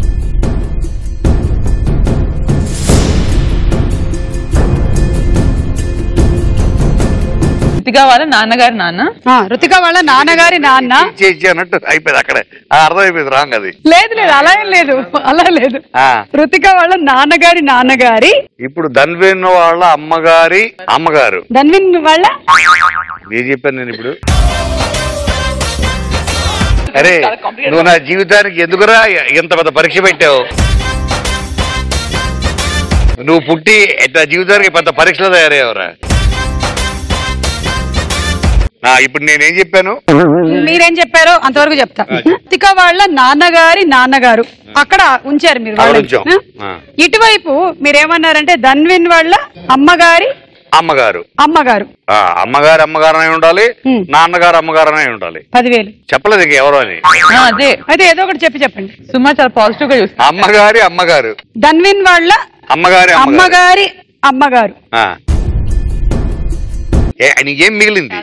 రుతిగా వాళ్ళ నాన్నగారు నాన్న ఆ, రుతిక వాళ్ళ నాన్నగారి నాన్న చేసి అన్నట్టు అయిపోయింది అక్కడే ఆ, అర్థమైపోయింది రాంగ్ అది లేదు లేదు అలా ఏం లేదు అలా లేదు ఆ, రుతిక వాళ్ళ నాన్నగారి నాన్నగారి ఇప్పుడు ధన్వేన్ వాళ్ళ అమ్మగారి అమ్మగారు ధన్విన్ వాళ్ళ నేను చెప్పాను నేను ఇప్పుడు అరే నువ్వు నా జీవితానికి ఎందుకురా ఇంత పెద్ద పరీక్ష పెట్టావు నువ్వు పుట్టి నా జీవితానికి పెద్ద పరీక్షలు తయారయ్యావురా ఆ, ఇప్పుడు నేనేం చెప్పాను మీరేం చెప్పారో అంతవరకు చెప్తా రుతిక వాళ్ళ నాన్నగారి నాన్నగారు అక్కడ ఉంచారు మీరు అక్కడ వాళ్ళని. ఉంచాం ఆ? ఆ, ఇటువైపు మీరేమన్నారంటే ధన్విన్ వాళ్ళ అమ్మగారి అమ్మగారు అమ్మగారు ఆ, అమ్మగారు అమ్మగారు అయి ఉండాలి నాన్నగారు అమ్మగారు అయి ఉండాలి పదివేలు చెప్పలేదు ఇంక ఎవరు అని అదే అయితే ఏదో ఒకటి చెప్పి చెప్పండి సుమా చాలా పాజిటివ్ గా చూస్తుంది అమ్మగారి అమ్మగారు ధన్విన్ వాళ్ళ అమ్మగారి అమ్మగారు అమ్మగారి అమ్మగారు ఆ. ఏ నీకేం మిగిలింది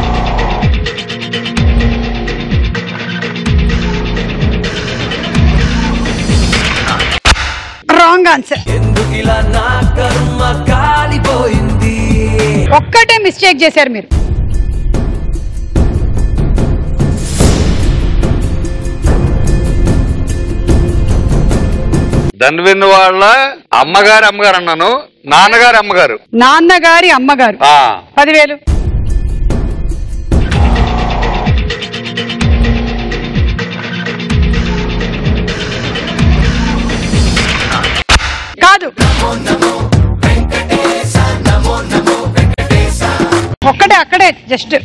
రాంగ్ ఆన్సర్ ఇలా నా కర్మ కాలిపోయింది ఒక్కటే మిస్టేక్ చేశారు మీరు ధన్విన్ వాళ్ళ అమ్మగారు అమ్మగారు అన్నాను నాన్నగారు అమ్మగారు నాన్నగారి అమ్మగారు ఆ పదివేలు కాదు ఒక్కటే అక్కడే జస్ట్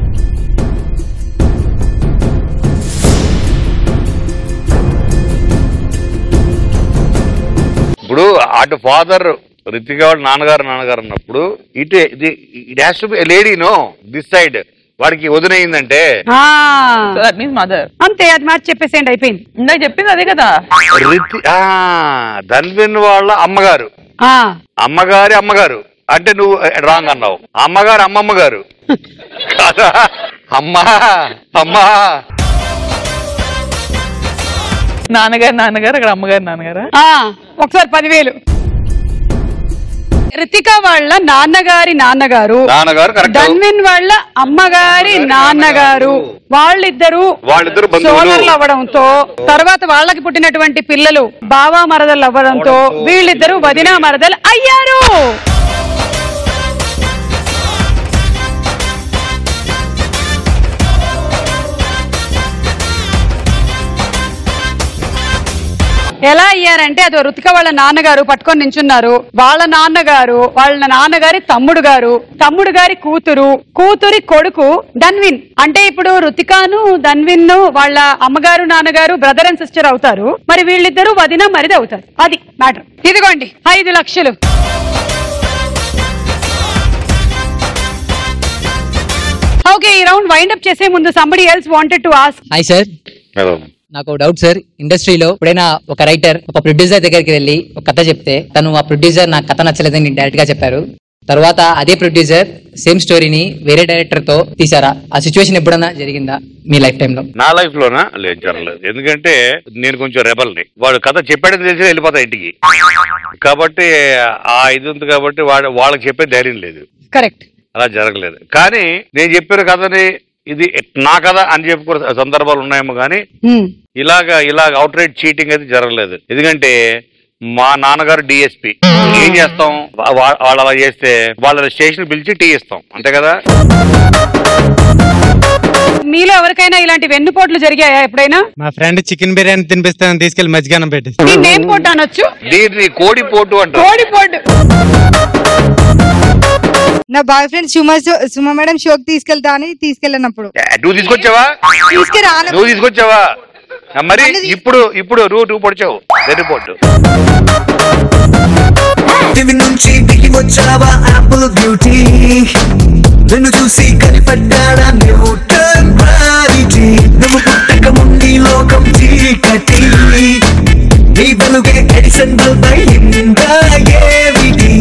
ఇప్పుడు అటు ఫాదర్ రితిక వాళ్ళ నాన్నగారు నాన్నగారు అన్నప్పుడు ఇటు ఇది it has to be lady no this side వాడికి వదినయిందంటే దట్ మీన్స్ మదర్ అంతే అది మ్యాచ్ చెప్పేసేయండి అయిపోయింది ఇందాక చెప్పింది అదే కదా రితి ఆ, ధన్విన్ వాళ్ళ అమ్మగారు ఆ అమ్మగారి అమ్మగారు అంటే నువ్వు రాంగ్ అన్నావు అమ్మగారు అమ్మమ్మ గారు కాదా అమ్మా అమ్మా నాన్నగారు నాన్నగారు అక్కడ అమ్మగారు నాన్నగారా ఆ ఒకసారి పదివేలు రితిక వాళ్ళ నాన్నగారి నాన్నగారు నాన్నగారు కరెక్ట్ ధన్విన్ వాళ్ళ అమ్మగారి నాన్నగారు వాళ్ళిద్దరూ వాళ్ళిద్దరు బంధువులు సోదరులు అవ్వడంతో తర్వాత వాళ్ళకి పుట్టినటువంటి పిల్లలు బావా మరదలు అవ్వడంతో వీళ్ళిద్దరూ వదినా మరదలు అయ్యారు ఎలా అయ్యారంటే అది రుతిక వాళ్ళ నాన్నగారు పట్టుకొని నించున్నారు వాళ్ళ నాన్నగారు వాళ్ళ నాన్నగారి తమ్ముడు గారు తమ్ముడు గారి కూతురు కూతురి కొడుకు ధన్విన్ అంటే ఇప్పుడు రుతికాను ధన్విన్ వాళ్ళ అమ్మగారు నాన్నగారు బ్రదర్ అండ్ సిస్టర్ అవుతారు మరి వీళ్ళిద్దరూ వదిన మరిది అవుతారు అది మ్యాటర్ ఇదిగోండి ఐదు లక్షలు ఓకే ఈ రౌండ్ వైండ్ అప్ చేసే ముందు somebody else wanted to ask hi sir నాకు డౌట్ సార్ ఇండస్ట్రీలో ఎప్పుడైనా ఒక రైటర్ ఒక ప్రొడ్యూసర్ దగ్గరికి వెళ్ళి ఒక కథ చెప్తే తను ఆ ప్రొడ్యూసర్ నాకు కథ నచ్చలేదని డైరెక్ట్ గా చెప్పారు తర్వాత అదే ప్రొడ్యూసర్ సేమ్ స్టోరీని వేరే డైరెక్టర్ తో తీసారా ఆ సిచ్యువేషన్ ఎప్పుడైనా జరిగిందా మీ లైఫ్ టైంలో నా లైఫ్ లోనా లేదు జరగలేదు ఎందుకంటే నేను కొంచెం రెబల్ని వాడు కథ చెప్పాడని తెలిసి వెళ్ళిపోతా ఇంటికి కాబట్టి ఆ ఇది ఉంది కాబట్టి వాడు వాళ్ళకి చెప్పే ధైర్యం లేదు కరెక్ట్ అలా జరగలేదు కానీ నేను చెప్పిన కథని ఇది నా కథ అని చెప్పుకునే సందర్భాలు ఉన్నాయేమో కానీ ఇలాగా ఇలాగ అవుట్ రైట్ చీటింగ్ అయితే జరగలేదు ఎందుకంటే మా నాన్నగారు డిఎస్పి ఏం చేస్తాం వా- వా- వాళ్ళు అలా చేస్తే వాళ్ళ స్టేషన్ పిలిచి టీ ఇస్తాం అంతే కదా మీలో ఎవరికైనా ఇలాంటి వెన్నుపోట్లు జరిగాయా ఎప్పుడైనా మా ఫ్రెండ్ చికెన్ బిర్యానీ తినిపిస్తానని తీసుకెళ్లి మధ్యాహ్నం పెట్టి దీన్ని ఏం పోటు అనొచ్చు దీన్ని కోడి పోటు అంటారు కోడి పోటు నా boyfriend Suma Suma madam షోకి తీసుకెళ్తా అని తీసుకెళ్ళినప్పుడు నువ్వు తీసుకొచ్చావా తీసుకురాను. నువ్వు తీసుకొచ్చావా ఆ, మరి ఇప్పుడు ఇప్పుడు నువ్వు నువ్వు పొడిచావు వెన్ను పోటు టీవీ నుంచి దిగి వచ్చావా యాపిల్ బ్యూటీ నిన్ను చూసి కనిపడ్డాడా న్యూటన్ గ్రావిటీ నువ్వు పుట్టక ముందు లోకం చీకటి నీ వెలుగే ఎడిసన్ బల్బ్ అయిందా ఏమిటి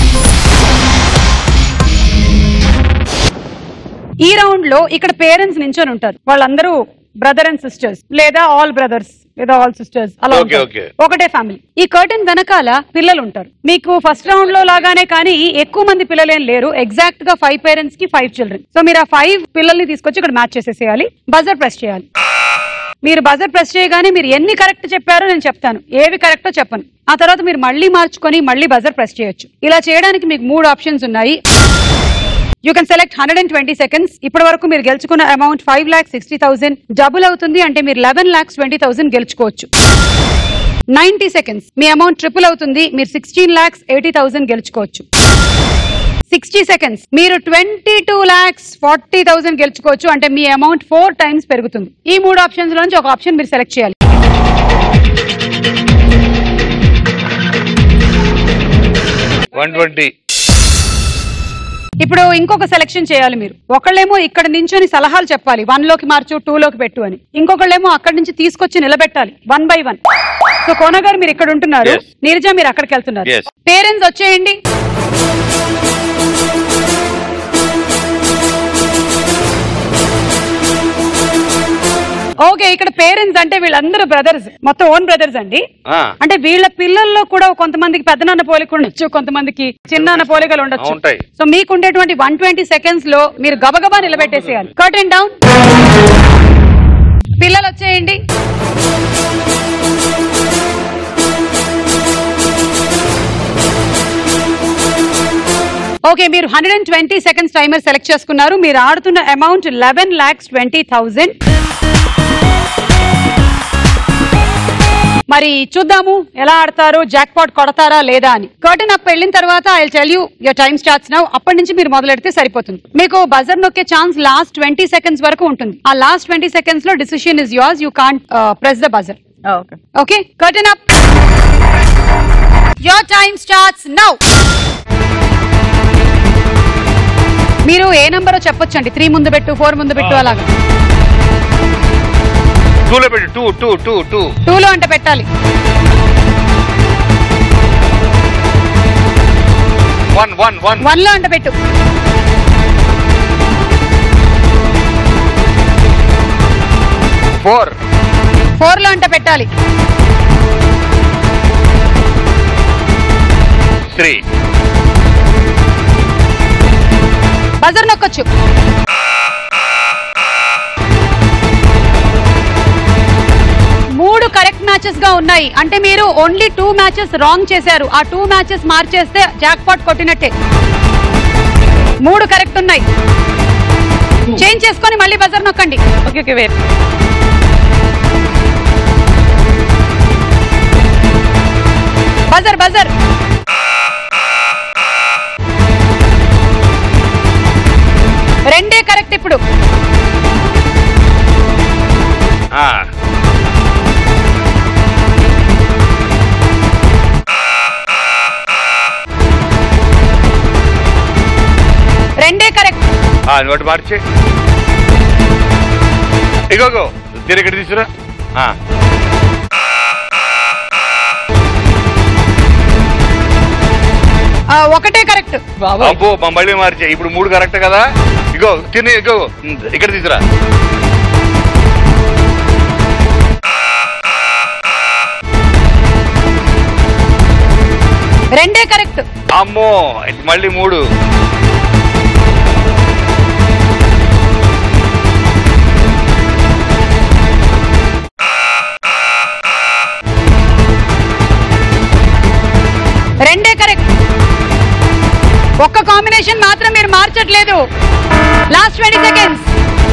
ఈ రౌండ్ లో ఇక్కడ పేరెంట్స్ నించొని ఉంటారు వాళ్ళందరూ బ్రదర్ అండ్ సిస్టర్స్ లేదా ఆల్ బ్రదర్స్ లేదా ఆల్ సిస్టర్స్ అలా ఓకే ఉంటారు. ఓకే ఒకటే ఫ్యామిలీ ఈ కర్టెన్ వెనకాల పిల్లలు ఉంటారు మీకు ఫస్ట్ రౌండ్ లో లాగానే కానీ ఎక్కువ మంది పిల్లలు ఏం లేరు ఎగ్జాక్ట్ గా ఫైవ్ పేరెంట్స్ కి ఫైవ్ చిల్డ్రన్ సో మీరు ఆ ఫైవ్ పిల్లల్ని తీసుకొచ్చి ఇక్కడ మ్యాచ్ చేసేసేయాలి బజర్ ప్రెస్ చేయాలి మీరు బజర్ ప్రెస్ చేయగానే మీరు ఎన్ని కరెక్ట్ చెప్పారో నేను చెప్తాను ఏవి కరెక్టో చెప్పను ఆ తర్వాత మీరు మళ్ళీ మార్చుకొని మళ్ళీ బజర్ ప్రెస్ చేయొచ్చు ఇలా చేయడానికి మీకు మూడు ఆప్షన్స్ ఉన్నాయి you can select hundred and twenty seconds ఇప్పటి వరకు మీరు గెలుచుకున్న amount five lakhs sixty thousand double అవుతుంది అంటే మీరు లెవెన్ లాక్స్ ట్వంటీ థౌసండ్ గెలుచుకోవచ్చు నైన్టీ సెకండ్స్ మీ అమౌంట్ ట్రిపుల్ అవుతుంది మీరు సిక్స్టీన్ లాక్స్ ఎయిటీ థౌసండ్ గెలుచుకోవచ్చు సిక్స్టీ సెకండ్స్ మీరు twenty two lakhs forty thousand గెలుచుకోవచ్చు అంటే మీ అమౌంట్ ఫోర్ టైమ్స్ పెరుగుతుంది ఈ మూడు ఆప్షన్స్ లోంచి ఒక ఆప్షన్ మీరు సెలెక్ట్ చేయాలి వన్ ట్వంటీ ఇప్పుడు ఇంకొక సెలెక్షన్ చేయాలి మీరు ఒకళ్ళేమో ఇక్కడ నించొని సలహాలు చెప్పాలి వన్ లోకి మార్చు టూ లోకి పెట్టు అని ఇంకొకళ్ళేమో అక్కడి నుంచి తీసుకొచ్చి నిలబెట్టాలి one by one so Kona గారు మీరు ఇక్కడ ఉంటున్నారు Yes. నీరజ మీరు అక్కడికి వెళ్తున్నారు Yes. పేరెంట్స్ వచ్చేయండి ఓకే ఇక్కడ పేరెంట్స్ అంటే వీళ్ళందరూ బ్రదర్స్ మొత్తం ఓన్ బ్రదర్స్ అండి అంటే వీళ్ళ పిల్లల్లో కూడా కొంతమందికి పెద్దనాన్న పోలిక ఉండొచ్చు కొంతమందికి చిన్నాన్న పోలికలు ఉండొచ్చు ఉంటాయి. సో మీకు ఉండేటువంటి వన్ ట్వంటీ సెకండ్స్ లో మీరు గబగబా నిలబెట్టేసేయాలి కర్టెన్ డౌన్ పిల్లలు వచ్చేయండి ఓకే మీరు hundred and twenty seconds timer select చేసుకున్నారు మీరు ఆడుతున్న amount eleven lakhs twenty thousand మరి చూద్దాము ఎలా ఆడతారు జాక్ పాట్ కొడతారా లేదా అని కర్టన్ అప్ వెళ్ళిన తర్వాత I tell you your time starts now అప్పటి నుంచి మీరు మొదలెడితే సరిపోతుంది మీకు బజర్ నొక్కే ఛాన్స్ లాస్ట్ ట్వంటీ సెకండ్స్ వరకు ఉంటుంది ఆ లాస్ట్ ట్వంటీ సెకండ్స్ లో decision is yours you can't press the buzzer okay curtain up your time starts now మీరు ఏ నంబరో చెప్పొచ్చండి త్రీ ముందు పెట్టు ఫోర్ ముందు పెట్టు అలాగా టూలో పెట్టు టూ టూ టూ టూ టూలో అంటే పెట్టాలి వన్ వన్ వన్ వన్ లో అంటే పెట్టు ఫోర్ ఫోర్ లో అంటే పెట్టాలి త్రీ బజర్ నొక్కొచ్చు మూడు కరెక్ట్ మ్యాచెస్ గా ఉన్నాయి అంటే మీరు ఓన్లీ టూ మ్యాచెస్ రాంగ్ చేశారు ఆ టూ మ్యాచెస్ మార్చేస్తే జాక్ పాట్ కొట్టినట్టే మూడు కరెక్ట్ ఉన్నాయి చేంజ్ చేసుకొని మళ్ళీ బజర్ నొక్కండి okay okay where buzzer buzzer రెండే కరెక్ట్ ఇప్పుడు ఆ, రెండే కరెక్ట్ ఆ, అది ఒకటి మార్చి ఇగోగో తీరు ఇక్కడ తీసుకురా ఆ. ఒకటే కరెక్ట్ అబ్బో మా మళ్ళీ మార్చే ఇప్పుడు మూడు కరెక్ట్ కదా ఇగో తిని ఇగో ఇక్కడ తీసుకురా రెండే కరెక్ట్ అమ్మో ఇది మళ్ళీ మూడు రెండే కరెక్ట్ ఒక్క కాంబినేషన్ మాత్రం మీరు మార్చట్లేదు లాస్ట్ ట్వంటీ సెకండ్స్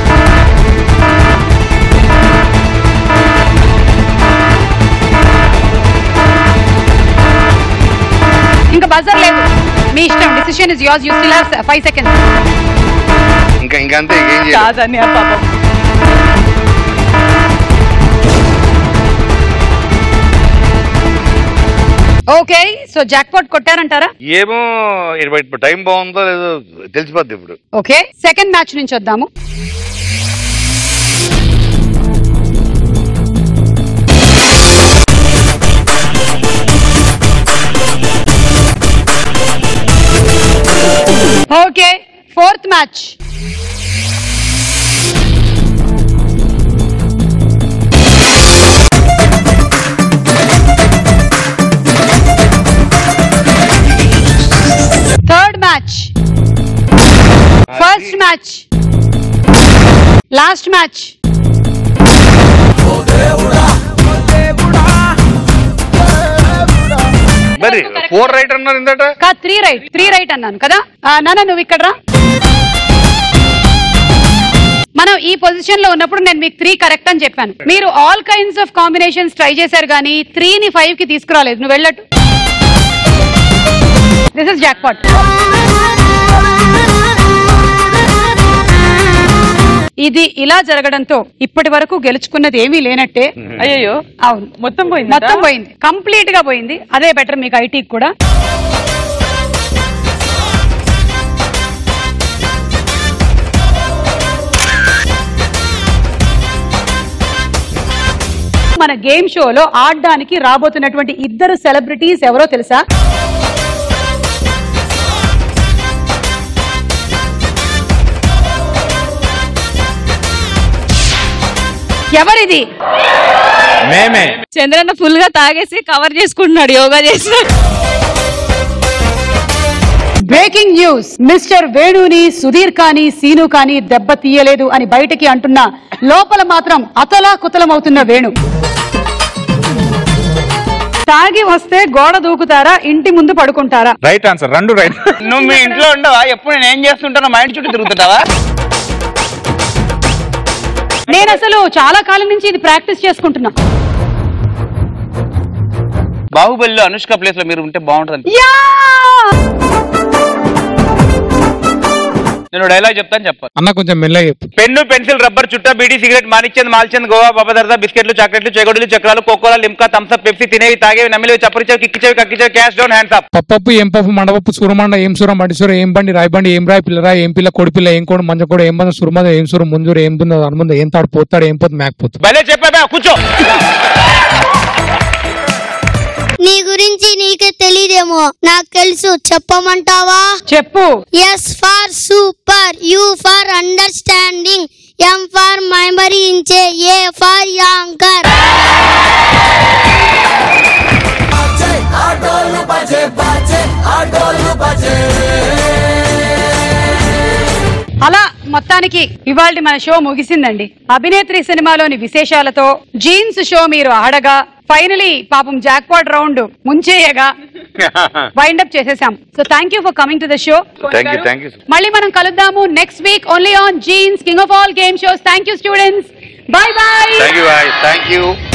ఇంకా బజర్ లేదు మీ ఇష్టం decision is yours you still have five seconds ఇంకా ఇంకా అంతే ఇంకేం చేయలేదు కాదని పాపం ఓకే సో జాక్ పాట్ కొట్టారంటారా ఏమో ఇప్పుడు ఇప్పుడు టైం బాగుందో లేదో తెలిసిపోద్ది ఇప్పుడు ఓకే సెకండ్ మ్యాచ్ నుంచి వద్దాము okay fourth match third match first match last match మరి ఫోర్ రైట్ అన్నారు ఇందట కా త్రీ రైట్ త్రీ రైట్ అన్నాను కదా ఆ, నాన్న నువ్వు ఇక్కడ రా మనం ఈ పొజిషన్ లో ఉన్నప్పుడు నేను మీకు త్రీ కరెక్ట్ అని చెప్పాను మీరు all kinds of combinations try చేశారు కానీ త్రీ ని ఫైవ్ కి తీసుకురాలేదు నువ్వు వెళ్ళట్టు దిస్ ఇస్ జాక్ పాట్ ఇది ఇలా జరగడంతో ఇప్పటి వరకు గెలుచుకున్నది ఏమీ లేనట్టే అయ్యో అవును మొత్తం పోయింది మొత్తం పోయింది కంప్లీట్ గా పోయింది అదే బెటర్ మీకు ఐటీకి కూడా మన గేమ్ షోలో ఆడడానికి రాబోతున్నటువంటి ఇద్దరు సెలబ్రిటీస్ ఎవరో తెలుసా ఎవరిది మేమే చంద్రన్న ఫుల్ గా తాగేసి కవర్ చేసుకుంటున్నాడు యోగా చేసినట్టు బ్రేకింగ్ న్యూస్ మిస్టర్ వేణుని సుధీర్ కానీ సీను కానీ దెబ్బ తీయలేదు అని బయటికి అంటున్నా లోపల మాత్రం అతలా కుతలమవుతున్న వేణు తాగి వస్తే గోడ దూకుతారా ఇంటి ముందు పడుకుంటారా రైట్ ఆన్సర్ రెండు రైట్ నువ్వు మీ ఇంట్లో ఉండవా ఎప్పుడు నేను ఏం చేస్తుంటానో మా ఇంటి చుట్టూ తిరుగుతుంటావా నేను అసలు చాలా కాలం నుంచి ఇది ప్రాక్టీస్ చేసుకుంటున్నా బాహుబలిలో అనుష్క ప్లేస్ లో మీరు ఉంటే బాగుంటుంది యా! నేను డైలాగ్ చెప్తాను చెప్పాలి అన్న కొంచెం మెల్లగా చెప్పు పెన్ను పెన్సిల్ రబ్బర్ చుట్ట బీడీ సిగరెట్ మానిచ్చంద్ మాల్చంద్ గోవా బబదర్దా బిస్కెట్లు చాక్లెట్లు చెగొడులు చక్రాలు కోకోలా లిమ్కా థమ్స్అప్ పెప్సీ తినేవి తాగేవి నమ్మిలేవి చప్పరిచేవి కిక్కిచేవి కక్కిచేవి క్యాష్ డౌన్ హ్యాండ్స్ అప్ పప్పప్పు ఏం పప్పు మండపప్పు సురమండ ఏం సురం బండి సుర ఏం బండి రాయి బండి ఏం రాయి పిల్లరా ఏం పిల్ల కొడి పిల్ల ఏం కోడు మంజ కూడా ఏం బంద సురమంద ఏం సురం ముంజూరు ఏం బుంద అనుముంద ఏం తాడు పోతాడు ఏం పోతుంది మేకపోతు భలే చెప్పా కూర్చో నీ గురించి నీకే తెలియదేమో నాకు తెలుసు చెప్పమంటావా చెప్పు S for super U for understanding M for memory ఇంచే ఏ ఫార్ యాంకర్ అలా మొత్తానికి ఇవాళ మన షో ముగిసిందండి అభినేత్రి సినిమాలోని విశేషాలతో జీన్స్ షో మీరు ఆడగా ఫైనలీ పాపం జాక్పాట్ రౌండ్ ముంచేయగా వైండప్ చేసేసాం so thank you for coming to the show thank you thank you మళ్ళీ మనం కలుద్దాము next week only on Genes king of all game shows thank you students bye bye thank you thank you